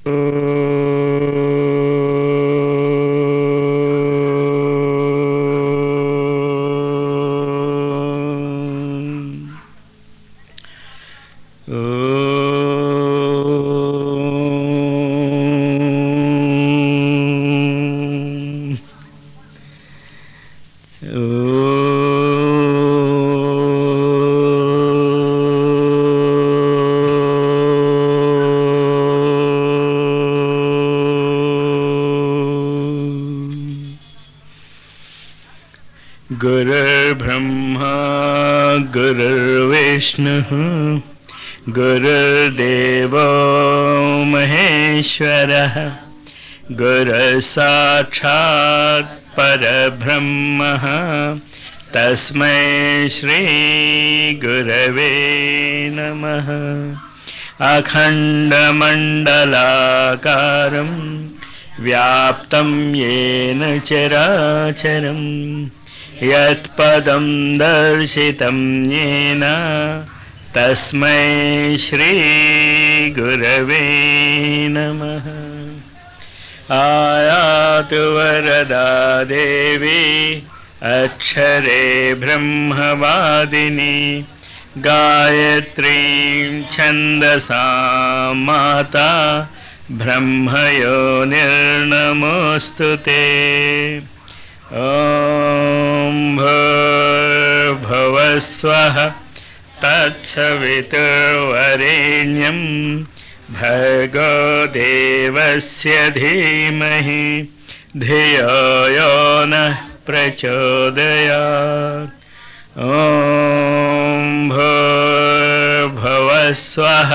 गुरुर्ब्रह्मा गुरुर्विष्णुः गुरुर्देवो महेश्वरः गुरुसाक्षात् परब्रह्मः तस्मै श्रीगुरवे नमः अखण्डमण्डलाकारं व्याप्तं येन चराचरम् यत्पदं दर्शितं येन तस्मै श्रीगुरवे नमः आयातु वरदा देवी अक्षरे ब्रह्मवादिनी गायत्रीं छन्दसा माता ब्रह्मयो निर्नमोऽस्तु ते ॐ भूर्भुवस्वः तत्सवितुर्वरेण्यं भर्गो देवस्य धीमहि धियो यो नः प्रचोदयात् ॐ भूर्भुवस्वः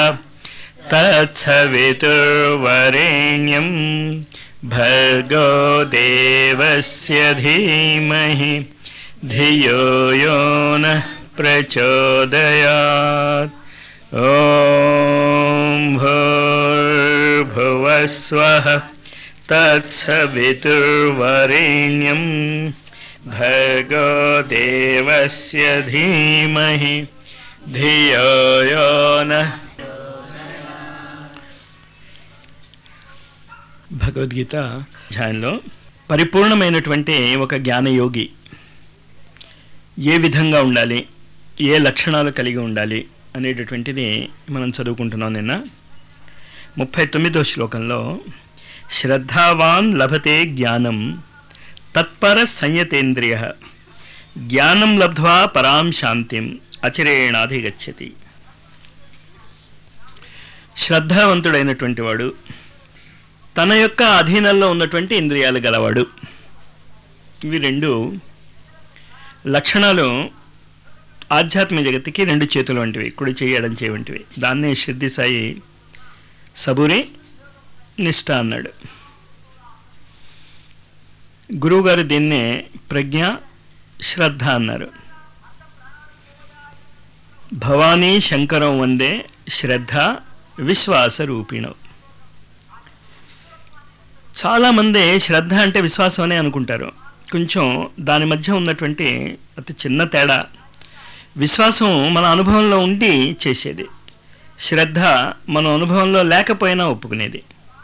तत्सवितुर्वरेण्यं भर्गो देवस्य धीमहि धियो यो नः प्रचोदयात् ॐ भूर्भुवस्वः तत्सवितुर्वरेण्यं भर्गो देवस्य धीमहि धियो यो नः భగవద్గీత అధ్యాయంలో పరిపూర్ణమైనటువంటి ఒక జ్ఞానయోగి ఏ విధంగా ఉండాలి ఏ లక్షణాలు కలిగి ఉండాలి అనేటటువంటిది మనం చదువుకుంటున్నాం నిన్న ముప్పై తొమ్మిదో శ్లోకంలో శ్రద్ధావాన్ లభతే జ్ఞానం తత్పర సంయతేంద్రియ జ్ఞానం లబ్ధ్వా పరాం శాంతిం అచిరేణాధిగచ్చతి శ్రద్ధావంతుడైనటువంటి వాడు తన యొక్క అధీనంలో ఉన్నటువంటి ఇంద్రియాలు గలవాడు ఇవి రెండు లక్షణాలు ఆధ్యాత్మిక జగత్తుకి రెండు చేతులు వంటివి కుడి చేయడం చేయ వంటివి దాన్నే సిద్ధి సాయి సబూరి నిష్ఠ అన్నాడు గురువుగారు దీన్నే ప్రజ్ఞ శ్రద్ధ అన్నారు భవానీ శంకరం వందే శ్రద్ధ విశ్వాస రూపిణం చాలామంది శ్రద్ధ అంటే విశ్వాసం అనే అనుకుంటారు కొంచెం దాని మధ్య ఉన్నటువంటి అతి చిన్న తేడా విశ్వాసం మన అనుభవంలో ఉండి చేసేది శ్రద్ధ మన అనుభవంలో లేకపోయినా ఒప్పుకునేది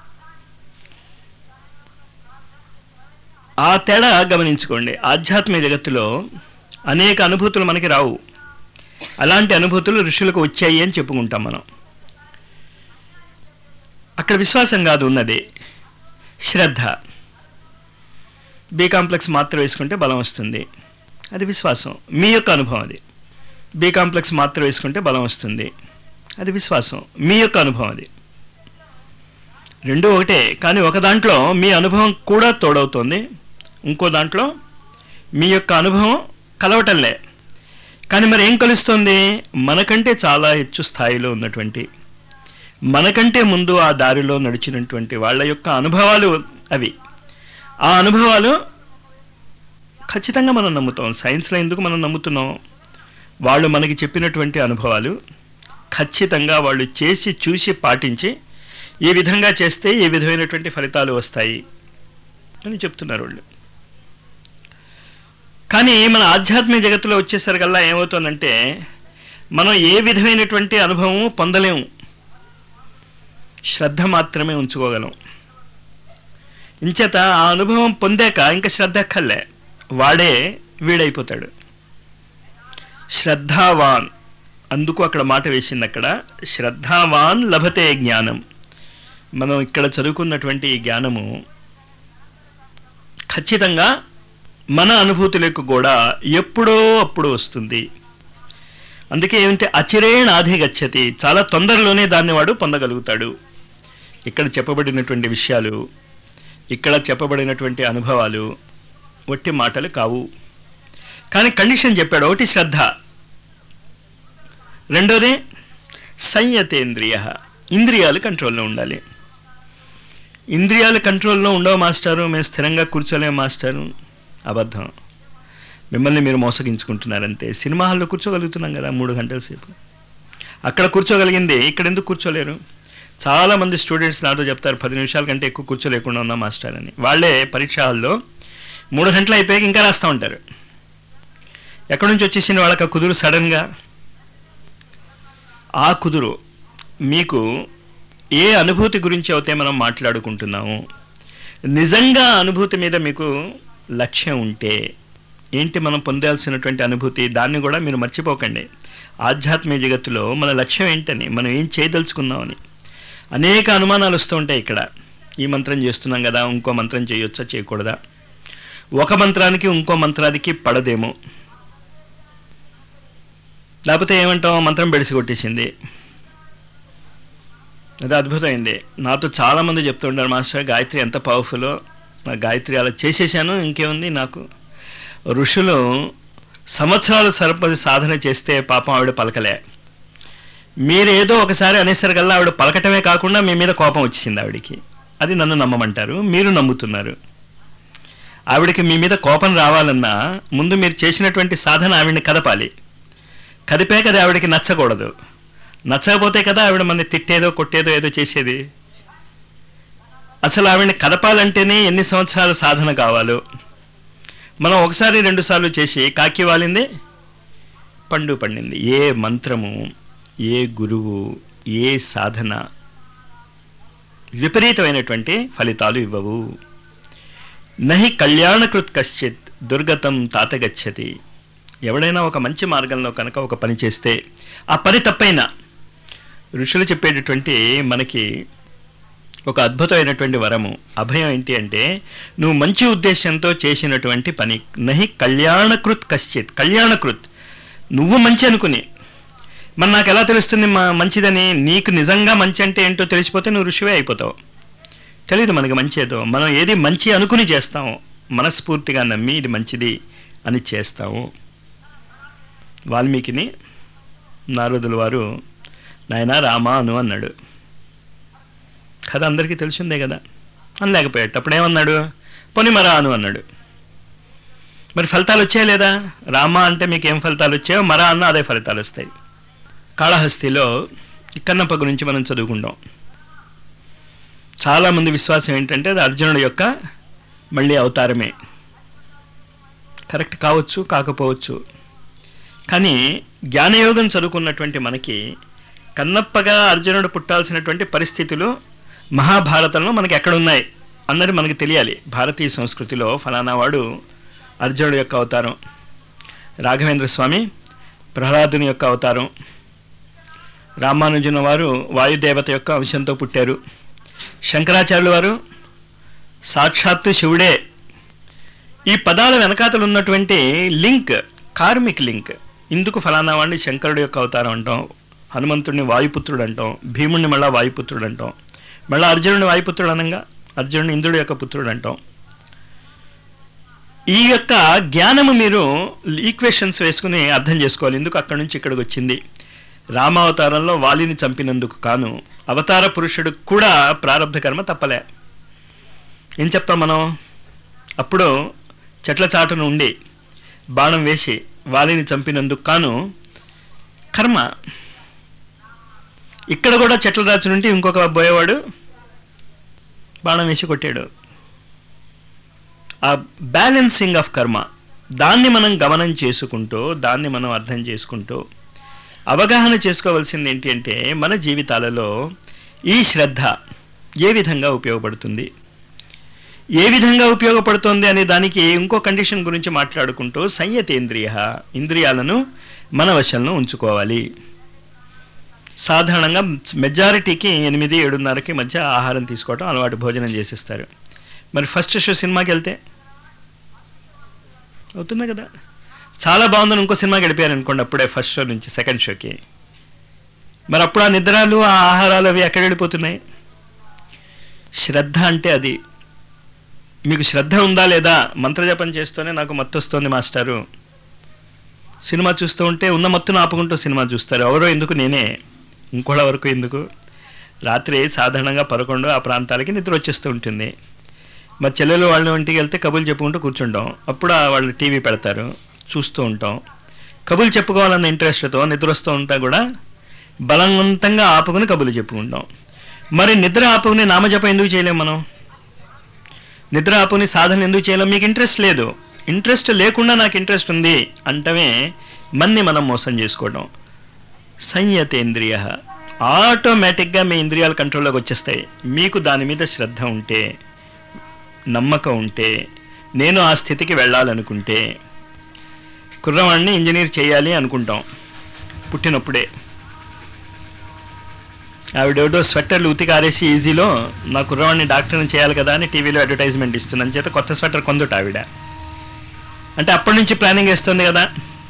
ఆ తేడా గమనించుకోండి ఆధ్యాత్మిక జగత్తులో అనేక అనుభూతులు మనకి రావు అలాంటి అనుభూతులు ఋషులకు వచ్చాయి అని చెప్పుకుంటాం మనం అక్కడ విశ్వాసం కాదు ఉన్నది శ్రద్ధ బి కాంప్లెక్స్ మాత్ర వేసుకుంటే బలం వస్తుంది అది విశ్వాసం మీ యొక్క అనుభవం అది బి కాంప్లెక్స్ మాత్ర వేసుకుంటే బలం వస్తుంది అది విశ్వాసం మీ యొక్క అనుభవం అది రెండు ఒకటే కానీ ఒక దాంట్లో మీ అనుభవం కూడా తోడవుతోంది ఇంకో దాంట్లో మీ యొక్క అనుభవం కలవటంలే కానీ మరి ఏం కలుస్తుంది మనకంటే చాలా హెచ్చు స్థాయిలో ఉన్నటువంటి మనకంటే ముందు ఆ దారిలో నడిచినటువంటి వాళ్ళ యొక్క అనుభవాలు అవి ఆ అనుభవాలు ఖచ్చితంగా మనం నమ్ముతాం సైన్స్లో ఎందుకు మనం నమ్ముతున్నాం వాళ్ళు మనకి చెప్పినటువంటి అనుభవాలు ఖచ్చితంగా వాళ్ళు చేసి చూసి పాటించి ఈ విధంగా చేస్తే ఈ విధమైనటువంటి ఫలితాలు వస్తాయి అని చెప్తున్నారు వాళ్ళు కానీ మన ఆధ్యాత్మిక జగత్తులో వచ్చేసరికల్లా ఏమవుతుందంటే మనం ఏ విధమైనటువంటి అనుభవం పొందలేము శ్రద్ధ మాత్రమే ఉంచుకోగలం ఇంచేత ఆ అనుభవం పొందాక ఇంకా శ్రద్ధ అక్కర్లే వాడే వీడైపోతాడు శ్రద్ధావాన్ అందుకు అక్కడ మాట వేసింది అక్కడ శ్రద్ధావాన్ లభతే జ్ఞానం మనం ఇక్కడ చదువుకున్నటువంటి ఈ జ్ఞానము ఖచ్చితంగా మన అనుభూతులకు కూడా ఎప్పుడో అప్పుడు వస్తుంది అందుకే ఏమంటే అచిరేణ గచ్చతి చాలా తొందరలోనే దాన్ని వాడు పొందగలుగుతాడు ఇక్కడ చెప్పబడినటువంటి విషయాలు ఇక్కడ చెప్పబడినటువంటి అనుభవాలు వట్టి మాటలు కావు కానీ కండిషన్ చెప్పాడు ఒకటి శ్రద్ధ రెండోది సంయతేంద్రియ ఇంద్రియాలు కంట్రోల్లో ఉండాలి ఇంద్రియాలు కంట్రోల్లో ఉండవు మాస్టారు మేము స్థిరంగా కూర్చోలేము మాస్టారు అబద్ధం మిమ్మల్ని మీరు మోసగించుకుంటున్నారంతే సినిమా హాల్లో కూర్చోగలుగుతున్నాం కదా మూడు గంటల సేపు అక్కడ కూర్చోగలిగింది ఇక్కడ ఎందుకు కూర్చోలేరు చాలా మంది స్టూడెంట్స్ నాతో చెప్తారు పది నిమిషాల కంటే ఎక్కువ కూర్చోలేకుండా ఉన్నా మాస్టర్ అని వాళ్ళే పరీక్ష హాల్లో మూడు గంటలు అయిపోయాక ఇంకా రాస్తూ ఉంటారు ఎక్కడి నుంచి వచ్చేసిన వాళ్ళకి ఆ కుదురు సడన్గా ఆ కుదురు మీకు ఏ అనుభూతి గురించి అయితే మనం మాట్లాడుకుంటున్నాము నిజంగా అనుభూతి మీద మీకు లక్ష్యం ఉంటే ఏంటి మనం పొందాల్సినటువంటి అనుభూతి దాన్ని కూడా మీరు మర్చిపోకండి ఆధ్యాత్మిక జగత్తులో మన లక్ష్యం ఏంటని మనం ఏం చేయదలుచుకున్నామని అనేక అనుమానాలు వస్తూ ఉంటాయి ఇక్కడ ఈ మంత్రం చేస్తున్నాం కదా ఇంకో మంత్రం చేయొచ్చా చేయకూడదా ఒక మంత్రానికి ఇంకో మంత్రానికి పడదేమో లేకపోతే ఏమంటాం మంత్రం బెడిసి కొట్టేసింది అది అద్భుతమైంది నాతో చాలామంది చెప్తుంటారు మాస్టర్ గాయత్రి ఎంత పవర్ఫుల్లో నా గాయత్రి అలా చేసేసాను ఇంకేముంది నాకు ఋషులు సంవత్సరాలు సరిపడి సాధన చేస్తే పాపం ఆవిడ పలకలే మీరేదో ఒకసారి అనేసరికల్లా ఆవిడ పలకటమే కాకుండా మీ మీద కోపం వచ్చింది ఆవిడికి అది నన్ను నమ్మమంటారు మీరు నమ్ముతున్నారు ఆవిడకి మీ మీద కోపం రావాలన్నా ముందు మీరు చేసినటువంటి సాధన ఆవిడని కదపాలి కదిపే కదా ఆవిడకి నచ్చకూడదు నచ్చకపోతే కదా ఆవిడ మన తిట్టేదో కొట్టేదో ఏదో చేసేది అసలు ఆవిడని కదపాలంటేనే ఎన్ని సంవత్సరాల సాధన కావాలో మనం ఒకసారి రెండు సార్లు చేసి కాకి వాలింది పండు పండింది ఏ మంత్రము ఏ గురువు ఏ సాధన విపరీతమైనటువంటి ఫలితాలు ఇవ్వవు నహి కళ్యాణకృత్ కశ్చిత్ దుర్గతం తాతగచ్చతి ఎవడైనా ఒక మంచి మార్గంలో కనుక ఒక పని చేస్తే ఆ పని తప్పైనా ఋషులు చెప్పేటటువంటి మనకి ఒక అద్భుతమైనటువంటి వరము అభయం ఏంటి అంటే నువ్వు మంచి ఉద్దేశంతో చేసినటువంటి పని నహి కళ్యాణకృత్ కశ్చిత్ కళ్యాణకృత్ నువ్వు మంచి అనుకుని మరి నాకు ఎలా తెలుస్తుంది మా మంచిదని నీకు నిజంగా మంచి అంటే ఏంటో తెలిసిపోతే నువ్వు ఋషివే అయిపోతావు తెలియదు మనకి మంచి ఏదో మనం ఏది మంచి అనుకుని చేస్తాము మనస్ఫూర్తిగా నమ్మి ఇది మంచిది అని చేస్తాము వాల్మీకిని నారదుల వారు నాయన రామా అను అన్నాడు కథ అందరికీ తెలిసిందే కదా అనలేకపోయాడు అప్పుడేమన్నాడు పొనిమరా అను అన్నాడు మరి ఫలితాలు వచ్చాయా లేదా రామ అంటే మీకు ఏం ఫలితాలు వచ్చాయో మరా అన్న అదే ఫలితాలు వస్తాయి కాళహస్తిలో ఈ కన్నప్ప గురించి మనం చదువుకుంటాం చాలామంది విశ్వాసం ఏంటంటే అది అర్జునుడి యొక్క మళ్ళీ అవతారమే కరెక్ట్ కావచ్చు కాకపోవచ్చు కానీ జ్ఞానయోగం చదువుకున్నటువంటి మనకి కన్నప్పగా అర్జునుడు పుట్టాల్సినటువంటి పరిస్థితులు మహాభారతంలో మనకి ఎక్కడున్నాయి అన్నది మనకి తెలియాలి భారతీయ సంస్కృతిలో ఫలానా వాడు అర్జునుడు యొక్క అవతారం రాఘవేంద్ర స్వామి ప్రహ్లాదుని యొక్క అవతారం రామానుజున వారు వాయుదేవత యొక్క అంశంతో పుట్టారు శంకరాచార్యుల వారు సాక్షాత్తు శివుడే ఈ పదాల వెనకాతలు ఉన్నటువంటి లింక్ కార్మిక్ లింక్ ఇందుకు ఫలానా వాడిని శంకరుడు యొక్క అవతారం అంటాం హనుమంతుడిని వాయుపుత్రుడు అంటాం భీముడిని మళ్ళా వాయుపుత్రుడు అంటాం మళ్ళీ అర్జునుడిని వాయుపుత్రుడు అనంగా అర్జునుడిని ఇంద్రుడి యొక్క పుత్రుడు అంటాం ఈ యొక్క జ్ఞానము మీరు ఈక్వేషన్స్ వేసుకుని అర్థం చేసుకోవాలి ఎందుకు అక్కడి నుంచి ఇక్కడికి వచ్చింది రామావతారంలో వాలిని చంపినందుకు కాను అవతార పురుషుడు కూడా ప్రారంభ కర్మ తప్పలే ఏం చెప్తాం మనం అప్పుడు చెట్ల చాటును ఉండి బాణం వేసి వాలిని చంపినందుకు కాను కర్మ ఇక్కడ కూడా చెట్ల దాచు నుండి ఇంకొక బోయేవాడు బాణం వేసి కొట్టాడు ఆ బ్యాలెన్సింగ్ ఆఫ్ కర్మ దాన్ని మనం గమనం చేసుకుంటూ దాన్ని మనం అర్థం చేసుకుంటూ అవగాహన చేసుకోవాల్సింది ఏంటి అంటే మన జీవితాలలో ఈ శ్రద్ధ ఏ విధంగా ఉపయోగపడుతుంది ఏ విధంగా ఉపయోగపడుతుంది అనే దానికి ఇంకో కండిషన్ గురించి మాట్లాడుకుంటూ సంయతేంద్రియ ఇంద్రియాలను మన వశంలో ఉంచుకోవాలి సాధారణంగా మెజారిటీకి ఎనిమిది ఏడున్నరకి మధ్య ఆహారం తీసుకోవడం అలవాటు భోజనం చేసేస్తారు మరి ఫస్ట్ షో సినిమాకి వెళ్తే అవుతుంది కదా చాలా బాగుందని ఇంకో సినిమాకి గడిపారు అనుకోండి అప్పుడే ఫస్ట్ షో నుంచి సెకండ్ షోకి మరి అప్పుడు ఆ నిద్రాలు ఆ ఆహారాలు అవి ఎక్కడ వెళ్ళిపోతున్నాయి శ్రద్ధ అంటే అది మీకు శ్రద్ధ ఉందా లేదా మంత్రజపం చేస్తూనే నాకు మత్తు వస్తుంది మాస్టారు సినిమా చూస్తూ ఉంటే ఉన్న మత్తును ఆపుకుంటూ సినిమా చూస్తారు ఎవరో ఎందుకు నేనే ఇంకోళ్ళ వరకు ఎందుకు రాత్రి సాధారణంగా పదకొండు ఆ ప్రాంతాలకి నిద్ర వచ్చేస్తూ ఉంటుంది మా చెల్లెలు వాళ్ళ ఇంటికి వెళ్తే కబుర్లు చెప్పుకుంటూ కూర్చుంటాం అప్పుడు ఆ వాళ్ళు టీవీ పెడతారు చూస్తూ ఉంటాం కబుర్లు చెప్పుకోవాలన్న ఇంట్రెస్ట్తో నిద్ర వస్తూ ఉంటా కూడా బలవంతంగా ఆపుకుని కబుర్లు చెప్పుకుంటాం మరి నిద్ర ఆపుకుని నామజపం ఎందుకు చేయలేం మనం నిద్ర ఆపుని సాధన ఎందుకు చేయలేం మీకు ఇంట్రెస్ట్ లేదు ఇంట్రెస్ట్ లేకుండా నాకు ఇంట్రెస్ట్ ఉంది అంటమే మన్ని మనం మోసం చేసుకోవడం సంయతేంద్రియ ఆటోమేటిక్గా మీ ఇంద్రియాల కంట్రోల్లోకి వచ్చేస్తాయి మీకు దాని మీద శ్రద్ధ ఉంటే నమ్మకం ఉంటే నేను ఆ స్థితికి వెళ్ళాలనుకుంటే కుర్రవాడిని ఇంజనీర్ చేయాలి అనుకుంటాం పుట్టినప్పుడే ఆవిడేవిడో స్వెట్టర్లు ఉతికి ఆరేసి ఈజీలో నా కుర్రవాడిని డాక్టర్ని చేయాలి కదా అని టీవీలో అడ్వర్టైజ్మెంట్ ఇస్తుంది చేత కొత్త స్వెటర్ కొందుట ఆవిడ అంటే అప్పటి నుంచి ప్లానింగ్ వేస్తుంది కదా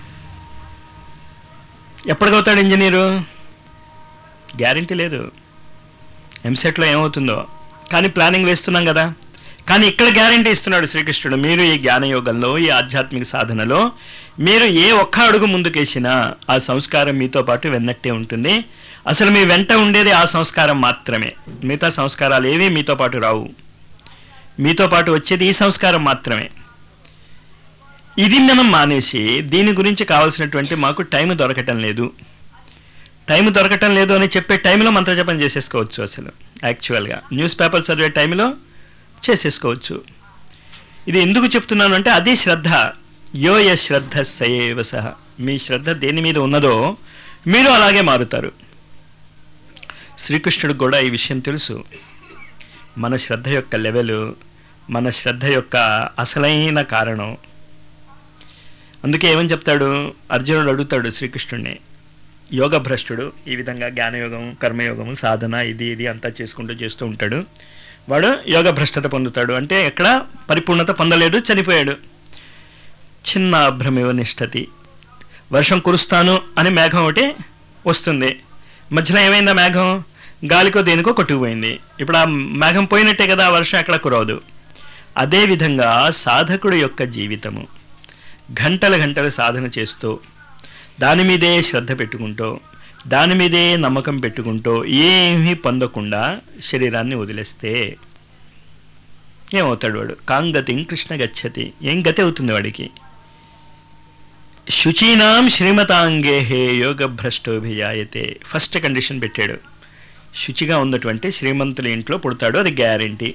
ఎప్పటికవుతాడు ఇంజనీరు గ్యారంటీ లేదు ఎంసెట్లో ఏమవుతుందో కానీ ప్లానింగ్ వేస్తున్నాం కదా కానీ ఇక్కడ గ్యారంటీ ఇస్తున్నాడు శ్రీకృష్ణుడు మీరు ఈ జ్ఞానయోగంలో ఈ ఆధ్యాత్మిక సాధనలో మీరు ఏ ఒక్క అడుగు ముందుకేసినా ఆ సంస్కారం మీతో పాటు వెన్నట్టే ఉంటుంది అసలు మీ వెంట ఉండేది ఆ సంస్కారం మాత్రమే మిగతా సంస్కారాలు ఏవి మీతో పాటు రావు మీతో పాటు వచ్చేది ఈ సంస్కారం మాత్రమే ఇది మనం మానేసి దీని గురించి కావాల్సినటువంటి మాకు టైం దొరకటం లేదు టైం దొరకటం లేదు అని చెప్పే టైంలో మంత్రజపం చేసేసుకోవచ్చు అసలు యాక్చువల్గా న్యూస్ పేపర్ చదివే టైంలో చేసేసుకోవచ్చు ఇది ఎందుకు చెప్తున్నాను అంటే అదే శ్రద్ధ యో య శ్రద్ధ సయేవ సహ మీ శ్రద్ధ దేని మీద ఉన్నదో మీరు అలాగే మారుతారు శ్రీకృష్ణుడికి కూడా ఈ విషయం తెలుసు మన శ్రద్ధ యొక్క లెవెల్ మన శ్రద్ధ యొక్క అసలైన కారణం అందుకే ఏమని చెప్తాడు అర్జునుడు అడుగుతాడు శ్రీకృష్ణుడిని యోగ భ్రష్టుడు ఈ విధంగా జ్ఞానయోగం కర్మయోగము సాధన ఇది ఇది అంతా చేసుకుంటూ చేస్తూ ఉంటాడు వాడు యోగ భ్రష్టత పొందుతాడు అంటే ఎక్కడ పరిపూర్ణత పొందలేడు చనిపోయాడు చిన్న భ్రమివ నిష్టతి వర్షం కురుస్తాను అని మేఘం ఒకటి వస్తుంది మధ్యలో ఏమైందా మేఘం గాలికో దేనికో కొట్టుకుపోయింది ఇప్పుడు ఆ మేఘం పోయినట్టే కదా ఆ వర్షం ఎక్కడ కురవదు అదేవిధంగా సాధకుడు యొక్క జీవితము గంటల గంటలు సాధన చేస్తూ దాని మీదే శ్రద్ధ పెట్టుకుంటూ దాని మీదే నమ్మకం పెట్టుకుంటూ ఏమీ పొందకుండా శరీరాన్ని వదిలేస్తే ఏమవుతాడు వాడు కాంగతిం కృష్ణ గచ్చతి ఏం గతి అవుతుంది వాడికి శుచీనాం శ్రీమతాంగేహే యోగ భ్రష్టోభిజాయతే ఫస్ట్ కండిషన్ పెట్టాడు శుచిగా ఉన్నటువంటి శ్రీమంతుల ఇంట్లో పుడతాడు అది గ్యారంటీ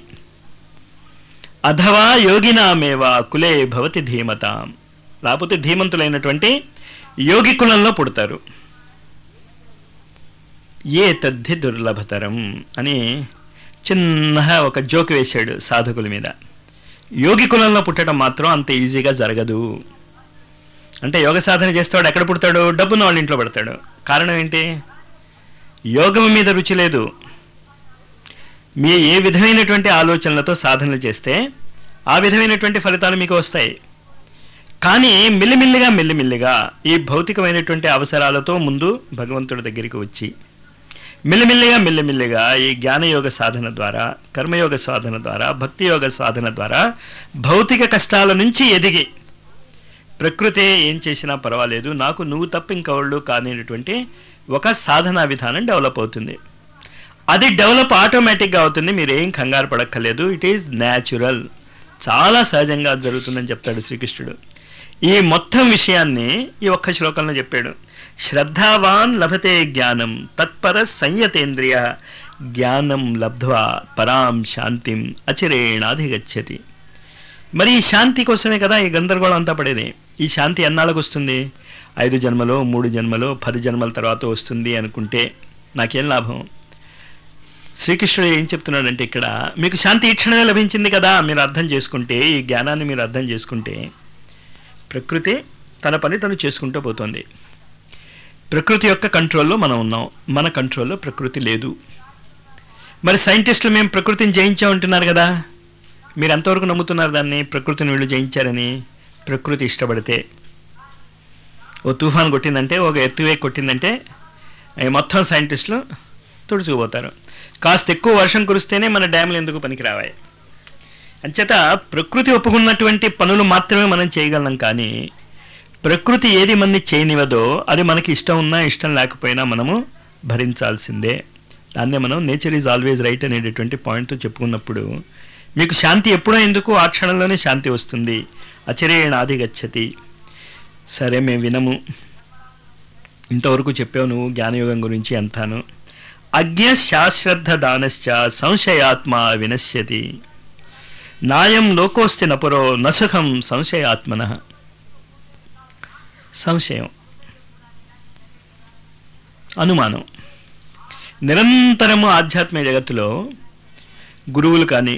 అథవా యోగినామేవా కులే భవతి ధీమతాం లేకపోతే ధీమంతులైనటువంటి యోగి కులంలో పుడతారు ఏ తద్ధి దుర్లభతరం అని చిన్నగా ఒక జోక్ వేశాడు సాధకుల మీద యోగి కులంలో పుట్టడం మాత్రం అంత ఈజీగా జరగదు అంటే యోగ సాధన చేసేవాడు ఎక్కడ పుడతాడు డబ్బున్న వాళ్ళ ఇంట్లో పడతాడు కారణం ఏంటి యోగం మీద రుచి లేదు మీ ఏ విధమైనటువంటి ఆలోచనలతో సాధనలు చేస్తే ఆ విధమైనటువంటి ఫలితాలు మీకు వస్తాయి కానీ మెల్లిమెల్లిగా మెల్లిమెల్లిగా ఈ భౌతికమైనటువంటి అవసరాలతో ముందు భగవంతుడి దగ్గరికి వచ్చి మెల్లిమెల్లిగా మెల్లిమెల్లిగా ఈ జ్ఞానయోగ సాధన ద్వారా కర్మయోగ సాధన ద్వారా భక్తి యోగ సాధన ద్వారా భౌతిక కష్టాల నుంచి ఎదిగి ప్రకృతే ఏం చేసినా పర్వాలేదు నాకు నువ్వు తప్ప ఇంకెవళ్ళు కానిటువంటి ఒక సాధనా విధానం డెవలప్ అవుతుంది అది డెవలప్ ఆటోమేటిక్గా అవుతుంది మీరు ఏం కంగారు పడక్కర్లేదు ఇట్ ఈజ్ న్యాచురల్ చాలా సహజంగా అది జరుగుతుందని చెప్తాడు శ్రీకృష్ణుడు ఈ మొత్తం విషయాన్ని ఈ ఒక్క శ్లోకంలో చెప్పాడు శ్రద్ధావాన్ లభతే జ్ఞానం తత్పర సంయతేంద్రియ జ్ఞానం లబ్ధ్వా పరాం శాంతిం అచిరేణాధిగచ్చతి మరి ఈ శాంతి కోసమే కదా ఈ గందరగోళం అంతా పడేది ఈ శాంతి ఎన్నాళ్ళకు వస్తుంది ఐదు జన్మలో మూడు జన్మలో పది జన్మల తర్వాత వస్తుంది అనుకుంటే నాకేం లాభం శ్రీకృష్ణుడు ఏం చెప్తున్నాడంటే ఇక్కడ మీకు శాంతి ఈ క్షణమే లభించింది కదా మీరు అర్థం చేసుకుంటే ఈ జ్ఞానాన్ని మీరు అర్థం చేసుకుంటే ప్రకృతి తన పని తను చేసుకుంటూ పోతుంది ప్రకృతి యొక్క కంట్రోల్లో మనం ఉన్నాం మన కంట్రోల్లో ప్రకృతి లేదు మరి సైంటిస్టులు మేము ప్రకృతిని జయించామంటున్నారు కదా మీరు ఎంతవరకు నమ్ముతున్నారు దాన్ని ప్రకృతిని వీళ్ళు జయించారని ప్రకృతి ఇష్టపడితే ఓ తుఫాన్ కొట్టిందంటే ఒక ఎత్తువే కొట్టిందంటే అవి మొత్తం సైంటిస్టులు తుడుచుకుపోతారు కాస్త ఎక్కువ వర్షం కురిస్తేనే మన డ్యాములు ఎందుకు పనికి రావాయి అంచేత ప్రకృతి ఒప్పుకున్నటువంటి పనులు మాత్రమే మనం చేయగలం కానీ ప్రకృతి ఏది మనని చేయనివదో అది మనకి ఇష్టం ఉన్నా ఇష్టం లేకపోయినా మనము భరించాల్సిందే దాన్నే మనం నేచర్ ఈజ్ ఆల్వేజ్ రైట్ అనేటటువంటి పాయింట్తో చెప్పుకున్నప్పుడు మీకు శాంతి ఎప్పుడో ఎందుకు ఆ క్షణంలోనే శాంతి వస్తుంది అచరేణ ఆది గచ్చతి సరే మేము వినము ఇంతవరకు చెప్పావు నువ్వు జ్ఞానయోగం గురించి అంతాను అజ్ఞ శాశ్రద్ధ దానశ్చ సంశయాత్మ వినశ్యతి నాయం లోకోస్తి నపురో నసుఖం సంశయాత్మన సంశయం అనుమానం నిరంతరము ఆధ్యాత్మిక జగత్తులో గురువులు కానీ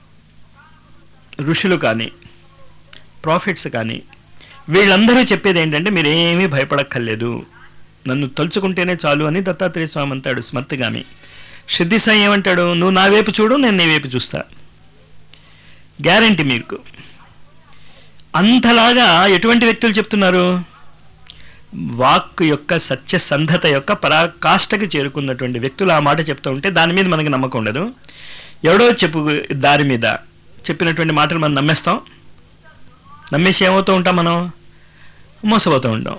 ఋషులు కానీ ప్రాఫిట్స్ కానీ వీళ్ళందరూ చెప్పేది ఏంటంటే మీరేమీ భయపడక్కర్లేదు నన్ను తలుచుకుంటేనే చాలు అని దత్తాత్రేయ స్వామి అంటాడు స్మర్తిగామి సిద్ధి సాయి ఏమంటాడు నువ్వు నా వైపు చూడు నేను నీ వైపు చూస్తా గ్యారంటీ మీకు అంతలాగా ఎటువంటి వ్యక్తులు చెప్తున్నారు వాక్ యొక్క సత్యసంధత యొక్క పరాకాష్ఠకి చేరుకున్నటువంటి వ్యక్తులు ఆ మాట చెప్తూ ఉంటే దాని మీద మనకి నమ్మకం ఉండదు ఎవడో చెప్పు దారి మీద చెప్పినటువంటి మాటలు మనం నమ్మేస్తాం నమ్మేసి ఏమవుతూ ఉంటాం మనం మోసపోతూ ఉంటాం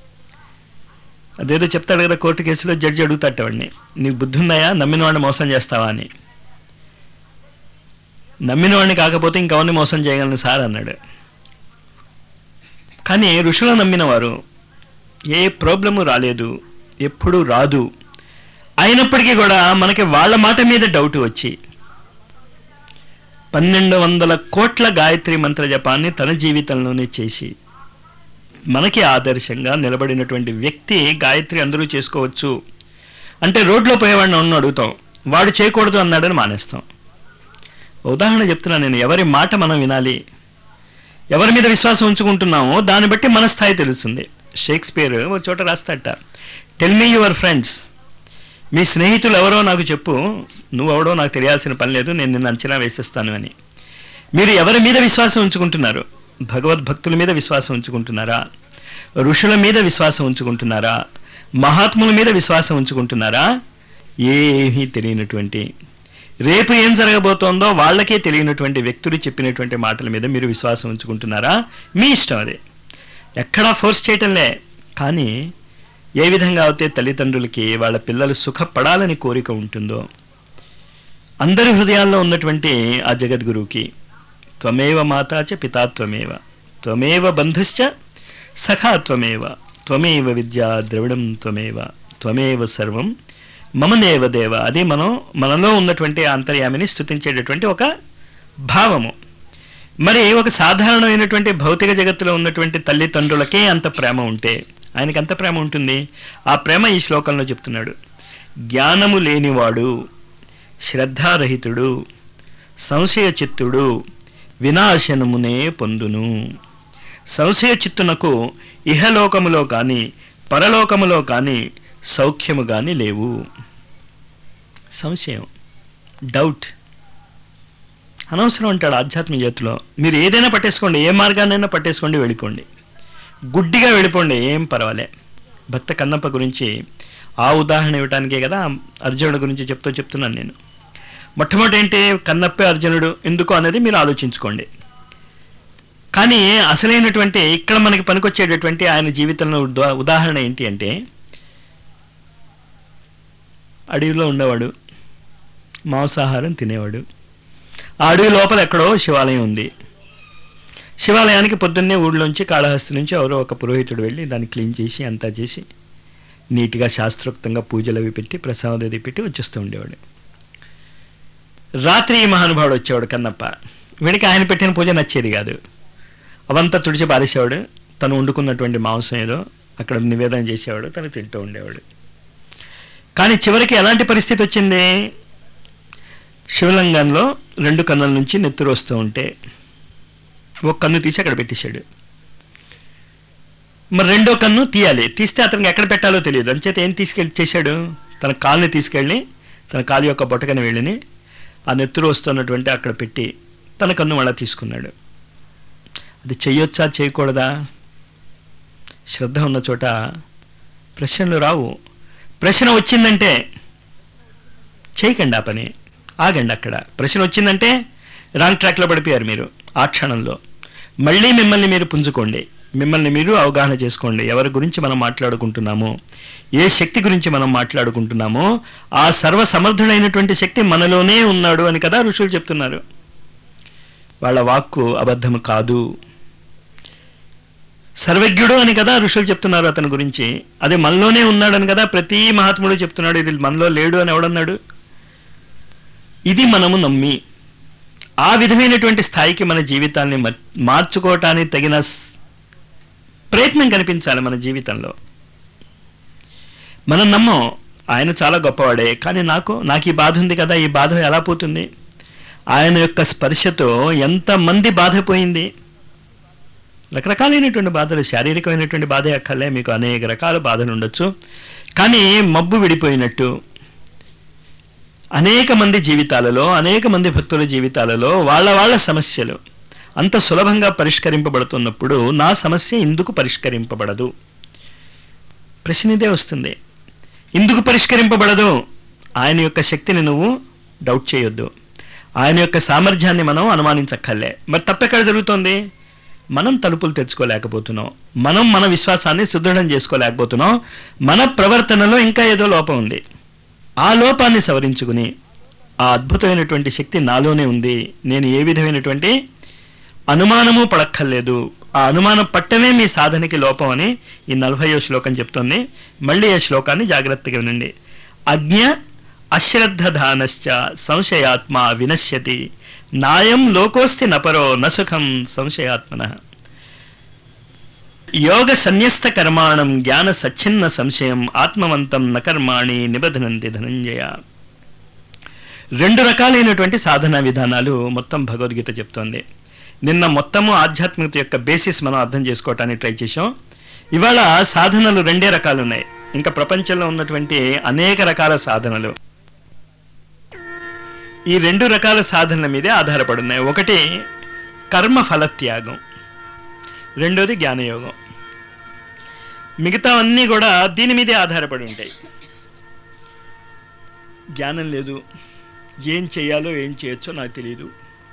అదేదో చెప్తాడు కదా కోర్టు కేసులో జడ్జి అడుగుతాట వాడిని నీకు బుద్ధి ఉందాయా నమ్మిన వాడిని మోసం చేస్తావా అని నమ్మిన వాడిని కాకపోతే ఇంకెవరిని మోసం చేయగలను సార్ అన్నాడు కానీ ఋషులు నమ్మిన వారు ఏ ప్రాబ్లము రాలేదు ఎప్పుడు రాదు అయినప్పటికీ కూడా మనకి వాళ్ళ మాట మీద డౌట్ వచ్చి పన్నెండు వందల కోట్ల గాయత్రి మంత్ర జపాన్ని తన జీవితంలోనే చేసి మనకి ఆదర్శంగా నిలబడినటువంటి వ్యక్తి గాయత్రి అందరూ చేసుకోవచ్చు అంటే రోడ్లో పోయేవాడిని ఉన్న అడుగుతాం వాడు చేయకూడదు అన్నాడని మానేస్తాం ఉదాహరణ చెప్తున్నా నేను ఎవరి మాట మనం వినాలి ఎవరి మీద విశ్వాసం ఉంచుకుంటున్నామో దాన్ని బట్టి మన స్థాయి తెలుస్తుంది షేక్స్పియర్ ఒక చోట రాస్తాట టెల్ మీ యువర్ ఫ్రెండ్స్ మీ స్నేహితులు ఎవరో నాకు చెప్పు నువ్వెవడో నాకు తెలియాల్సిన పని లేదు నేను నిన్ను అంచనా వేసేస్తాను అని మీరు ఎవరి మీద విశ్వాసం ఉంచుకుంటున్నారు భగవద్భక్తుల మీద విశ్వాసం ఉంచుకుంటున్నారా ఋషుల మీద విశ్వాసం ఉంచుకుంటున్నారా మహాత్ముల మీద విశ్వాసం ఉంచుకుంటున్నారా ఏమీ తెలియనటువంటి రేపు ఏం జరగబోతోందో వాళ్ళకే తెలియనటువంటి వ్యక్తులు చెప్పినటువంటి మాటల మీద మీరు విశ్వాసం ఉంచుకుంటున్నారా మీ ఇష్టం అదే ఎక్కడా ఫోర్స్ చేయటంలే కానీ ఏ విధంగా అయితే తల్లిదండ్రులకి వాళ్ళ పిల్లలు సుఖపడాలని కోరిక ఉంటుందో అందరి హృదయాల్లో ఉన్నటువంటి ఆ జగద్గురువుకి త్వమేవ మాతాచ పితాత్వమేవ త్వమేవ బంధుశ్చ సఖా త్వమేవ త్వమేవ విద్యా ద్రవిడం త్వమేవ త్వమేవ సర్వం మమదేవ దేవ అది మనం మనలో ఉన్నటువంటి అంతర్యామిని స్థుతించేటటువంటి ఒక భావము మరి ఒక సాధారణమైనటువంటి భౌతిక జగత్తులో ఉన్నటువంటి తల్లిదండ్రులకే అంత ప్రేమ ఉంటే ఆయనకి అంత ప్రేమ ఉంటుంది ఆ ప్రేమ ఈ శ్లోకంలో చెప్తున్నాడు జ్ఞానము లేనివాడు శ్రద్ధారహితుడు సంశయ చిత్తుడు వినాశనమునే పొందును సంశయ చిత్తునకు ఇహలోకములో కానీ పరలోకములో కానీ సౌఖ్యము కానీ లేవు సంశయం డౌట్ అనవసరం అంటాడు ఆధ్యాత్మిక జగత్తులో మీరు ఏదైనా పట్టేసుకోండి ఏ మార్గాన్నైనా పట్టేసుకోండి వెళ్ళిపోండి గుడ్డిగా వెళ్ళిపోండి ఏం పర్వాలే భక్త కన్నప్ప గురించి ఆ ఉదాహరణ ఇవ్వటానికే కదా అర్జునుడి గురించి చెప్తూ చెప్తున్నాను నేను మొట్టమొదటి ఏంటి కన్నప్పే అర్జునుడు ఎందుకు అనేది మీరు ఆలోచించుకోండి కానీ అసలైనటువంటి ఇక్కడ మనకి పనికొచ్చేటటువంటి ఆయన జీవితంలో ఉదా- ఉదాహరణ ఏంటి అంటే అడవిలో ఉండేవాడు మాంసాహారం తినేవాడు ఆ అడవి లోపల ఎక్కడో శివాలయం ఉంది శివాలయానికి పొద్దున్నే ఊళ్ళోంచి కాళహస్తి నుంచి ఎవరో ఒక పురోహితుడు వెళ్ళి దాన్ని క్లీన్ చేసి అంతా చేసి నీట్గా శాస్త్రోక్తంగా పూజలు అవి పెట్టి ప్రసాదం అది పెట్టి వచ్చేస్తూ ఉండేవాడు రాత్రి ఈ మహానుభావుడు వచ్చేవాడు కన్నప్ప వీడికి ఆయన పెట్టిన పూజ నచ్చేది కాదు అవంతా తుడిచి పారేసేవాడు తను వండుకున్నటువంటి మాంసం ఏదో అక్కడ నివేదన చేసేవాడు తను తింటూ ఉండేవాడు కానీ చివరికి ఎలాంటి పరిస్థితి వచ్చింది శివలింగంలో రెండు కన్నుల నుంచి నెత్తురు వస్తూ ఉంటే ఒక కన్ను తీసి అక్కడ పెట్టేశాడు మరి రెండో కన్ను తీయాలి తీస్తే అతనికి ఎక్కడ పెట్టాలో తెలియదు అంచేత ఏం తీసుకెళ్ళి చేశాడు తన కాలుని తీసుకెళ్ళి తన కాలు యొక్క బొటకని వెళ్ళిని ఆ నెత్తురు వస్తున్నటువంటి అక్కడ పెట్టి తన కన్ను మళ్ళా తీసుకున్నాడు అది చెయ్యొచ్చా చేయకూడదా శ్రద్ధ ఉన్న చోట ప్రశ్నలు రావు ప్రశ్న వచ్చిందంటే చేయకండి ఆ పని ఆగండి అక్కడ ప్రశ్న వచ్చిందంటే రాంగ్ ట్రాక్లో పడిపోయారు మీరు ఆ క్షణంలో మళ్ళీ మిమ్మల్ని మీరు పుంజుకోండి మిమ్మల్ని మీరు అవగాహన చేసుకోండి ఎవరి గురించి మనం మాట్లాడుకుంటున్నామో ఏ శక్తి గురించి మనం మాట్లాడుకుంటున్నామో ఆ సర్వ సమర్థుడైనటువంటి శక్తి మనలోనే ఉన్నాడు అని కదా ఋషులు చెప్తున్నారు వాళ్ళ వాక్కు అబద్ధము కాదు సర్వజ్ఞుడు అని కదా ఋషులు చెప్తున్నారు అతని గురించి అదే మనలోనే ఉన్నాడని కదా ప్రతి మహాత్ముడు చెప్తున్నాడు ఇది మనలో లేడు అని ఎవడన్నాడు ఇది మనము నమ్మి ఆ విధమైనటువంటి స్థాయికి మన జీవితాన్ని మర్- మార్చుకోవటానికి తగిన స్- ప్రయత్నం కనిపించాలి మన జీవితంలో మనం నమ్మం ఆయన చాలా గొప్పవాడే కానీ నాకు నాకు ఈ బాధ ఉంది కదా ఈ బాధ ఎలా పోతుంది ఆయన యొక్క స్పర్శతో ఎంతమంది బాధపోయింది రకరకాలైనటువంటి బాధలు శారీరకమైనటువంటి బాధ అక్కర్లే మీకు అనేక రకాల బాధలు ఉండొచ్చు కానీ మబ్బు విడిపోయినట్టు అనేక మంది జీవితాలలో అనేక మంది భక్తుల జీవితాలలో వాళ్ళ వాళ్ళ సమస్యలు అంత సులభంగా పరిష్కరింపబడుతున్నప్పుడు నా సమస్య ఎందుకు పరిష్కరింపబడదు ప్రశ్న ఇదే వస్తుంది ఎందుకు పరిష్కరింపబడదు ఆయన యొక్క శక్తిని నువ్వు డౌట్ చేయొద్దు ఆయన యొక్క సామర్థ్యాన్ని మనం అనుమానించక్కర్లే మరి తప్పెక్కడ జరుగుతోంది మనం తలుపులు తెచ్చుకోలేకపోతున్నాం మనం మన విశ్వాసాన్ని సుదృఢం చేసుకోలేకపోతున్నాం మన ప్రవర్తనలో ఇంకా ఏదో లోపం ఉంది ఆ లోపాన్ని సవరించుకుని ఆ అద్భుతమైనటువంటి శక్తి నాలోనే ఉంది నేను ఏ విధమైనటువంటి అనుమానము పడక్కర్లేదు ఆ అనుమానం పట్టమే మీ సాధనకి లోపం అని ఈ నలభయో శ్లోకం చెప్తుంది మళ్ళీ ఆ శ్లోకాన్ని జాగ్రత్తగా వినండి అజ్ఞ అశ్రద్ధధానశ్చ సంశయాత్మ వినశ్యతి నాయం లోకోస్తి నపరో నసుఖం సంశయాత్మన యోగ సన్యస్త కర్మాణం జ్ఞాన సచ్ఛిన్న సంశయం ఆత్మవంతం నకర్మాణి నిబధనంతి ధనంజయ రెండు రకాలైనటువంటి సాధనా విధానాలు మొత్తం భగవద్గీత చెప్తోంది నిన్న మొత్తము ఆధ్యాత్మికత యొక్క బేసిస్ మనం అర్థం చేసుకోవటానికి ట్రై చేసాం ఇవాళ సాధనలు రెండే రకాలు ఉన్నాయి ఇంకా ప్రపంచంలో ఉన్నటువంటి అనేక రకాల సాధనలు ఈ రెండు రకాల సాధనల మీదే ఆధారపడి ఉన్నాయి ఒకటి కర్మ ఫలత్యాగం రెండోది జ్ఞానయోగం మిగతా అన్నీ కూడా దీని మీదే ఆధారపడి ఉంటాయి జ్ఞానం లేదు ఏం చేయాలో ఏం చేయొచ్చో నాకు తెలియదు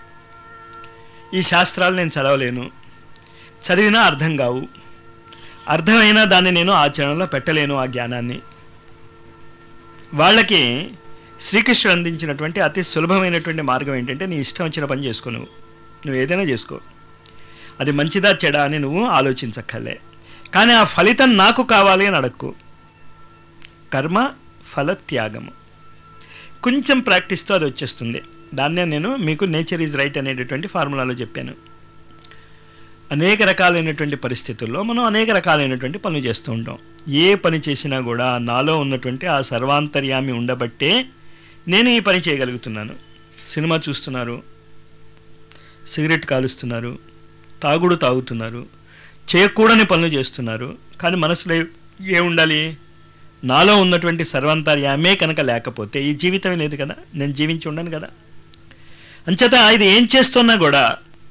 ఈ శాస్త్రాలు నేను చదవలేను చదివినా అర్థం కావు అర్థమైనా దాన్ని నేను ఆచరణలో పెట్టలేను ఆ జ్ఞానాన్ని వాళ్ళకి శ్రీకృష్ణుడు అందించినటువంటి అతి సులభమైనటువంటి మార్గం ఏంటంటే నీ ఇష్టం వచ్చిన పని చేసుకో నువ్వు నువ్వు ఏదైనా చేసుకో అది మంచిదా చెడా అని నువ్వు ఆలోచించక్కర్లే కానీ ఆ ఫలితం నాకు కావాలి అని అడక్కు కర్మ ఫల త్యాగము కొంచెం ప్రాక్టీస్తో అది వచ్చేస్తుంది దాన్నే నేను మీకు నేచర్ ఈజ్ రైట్ అనేటటువంటి ఫార్ములాలో చెప్పాను అనేక రకాలైనటువంటి పరిస్థితుల్లో మనం అనేక రకాలైనటువంటి పనులు చేస్తూ ఉంటాం ఏ పని చేసినా కూడా నాలో ఉన్నటువంటి ఆ సర్వాంతర్యామి ఉండబట్టే నేను ఈ పని చేయగలుగుతున్నాను సినిమా చూస్తున్నారు సిగరెట్ కాలుస్తున్నారు తాగుడు తాగుతున్నారు చేయకూడని పనులు చేస్తున్నారు కానీ మనసులో ఏ ఉండాలి నాలో ఉన్నటువంటి సర్వాంతర్యామే కనుక లేకపోతే ఈ జీవితం లేదు కదా నేను జీవించి ఉండను కదా అంచేత ఇది ఏం చేస్తున్నా కూడా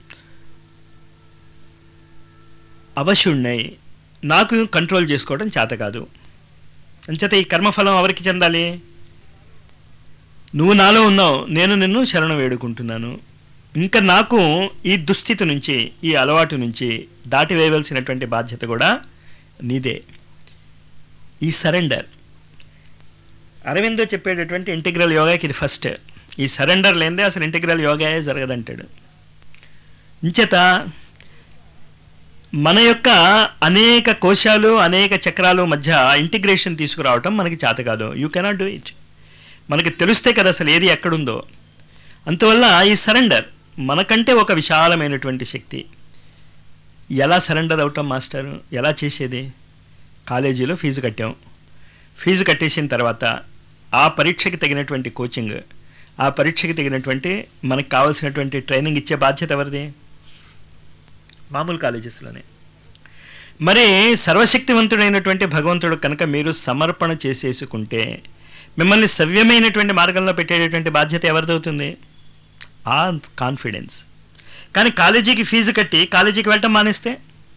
అవశుణ్ణై నాకు కంట్రోల్ చేసుకోవడం చేత కాదు అంచేత ఈ కర్మఫలం ఎవరికి చెందాలి నువ్వు నాలో ఉన్నావు నేను నిన్ను శరణు వేడుకుంటున్నాను ఇంకా నాకు ఈ దుస్థితి నుంచి ఈ అలవాటు నుంచి దాటి వేయవలసినటువంటి బాధ్యత కూడా నీదే ఈ సరెండర్ అరవిందో చెప్పేటటువంటి ఇంటిగ్రల్ యోగాకి ఇది ఫస్ట్ ఈ సరెండర్ లేనిదే అసలు ఇంటిగ్రల్ యోగాయే జరగదంటాడు ఇంచేత మన యొక్క అనేక కోశాలు అనేక చక్రాలు మధ్య ఇంటిగ్రేషన్ తీసుకురావటం మనకి చేత కాదు యూ కెనాట్ డూ ఇట్ మనకి తెలిస్తే కదా అసలు ఏది ఎక్కడుందో అందువల్ల ఈ సరెండర్ మనకంటే ఒక విశాలమైనటువంటి శక్తి ఎలా సరెండర్ అవటం మాస్టర్ ఎలా చేసేది కాలేజీలో ఫీజు కట్టాం ఫీజు కట్టేసిన తర్వాత ఆ పరీక్షకి తగినటువంటి కోచింగ్ ఆ పరీక్షకి తగినటువంటి మనకు కావాల్సినటువంటి ట్రైనింగ్ ఇచ్చే బాధ్యత ఎవరిది మామూలు కాలేజెస్లోనే మరి సర్వశక్తివంతుడైనటువంటి భగవంతుడు కనుక మీరు సమర్పణ చేసేసుకుంటే మిమ్మల్ని సవ్యమైనటువంటి మార్గంలో పెట్టేటటువంటి బాధ్యత ఎవరిదవుతుంది ఆ కాన్ఫిడెన్స్ కానీ కాలేజీకి ఫీజు కట్టి కాలేజీకి వెళ్ళటం మానేస్తే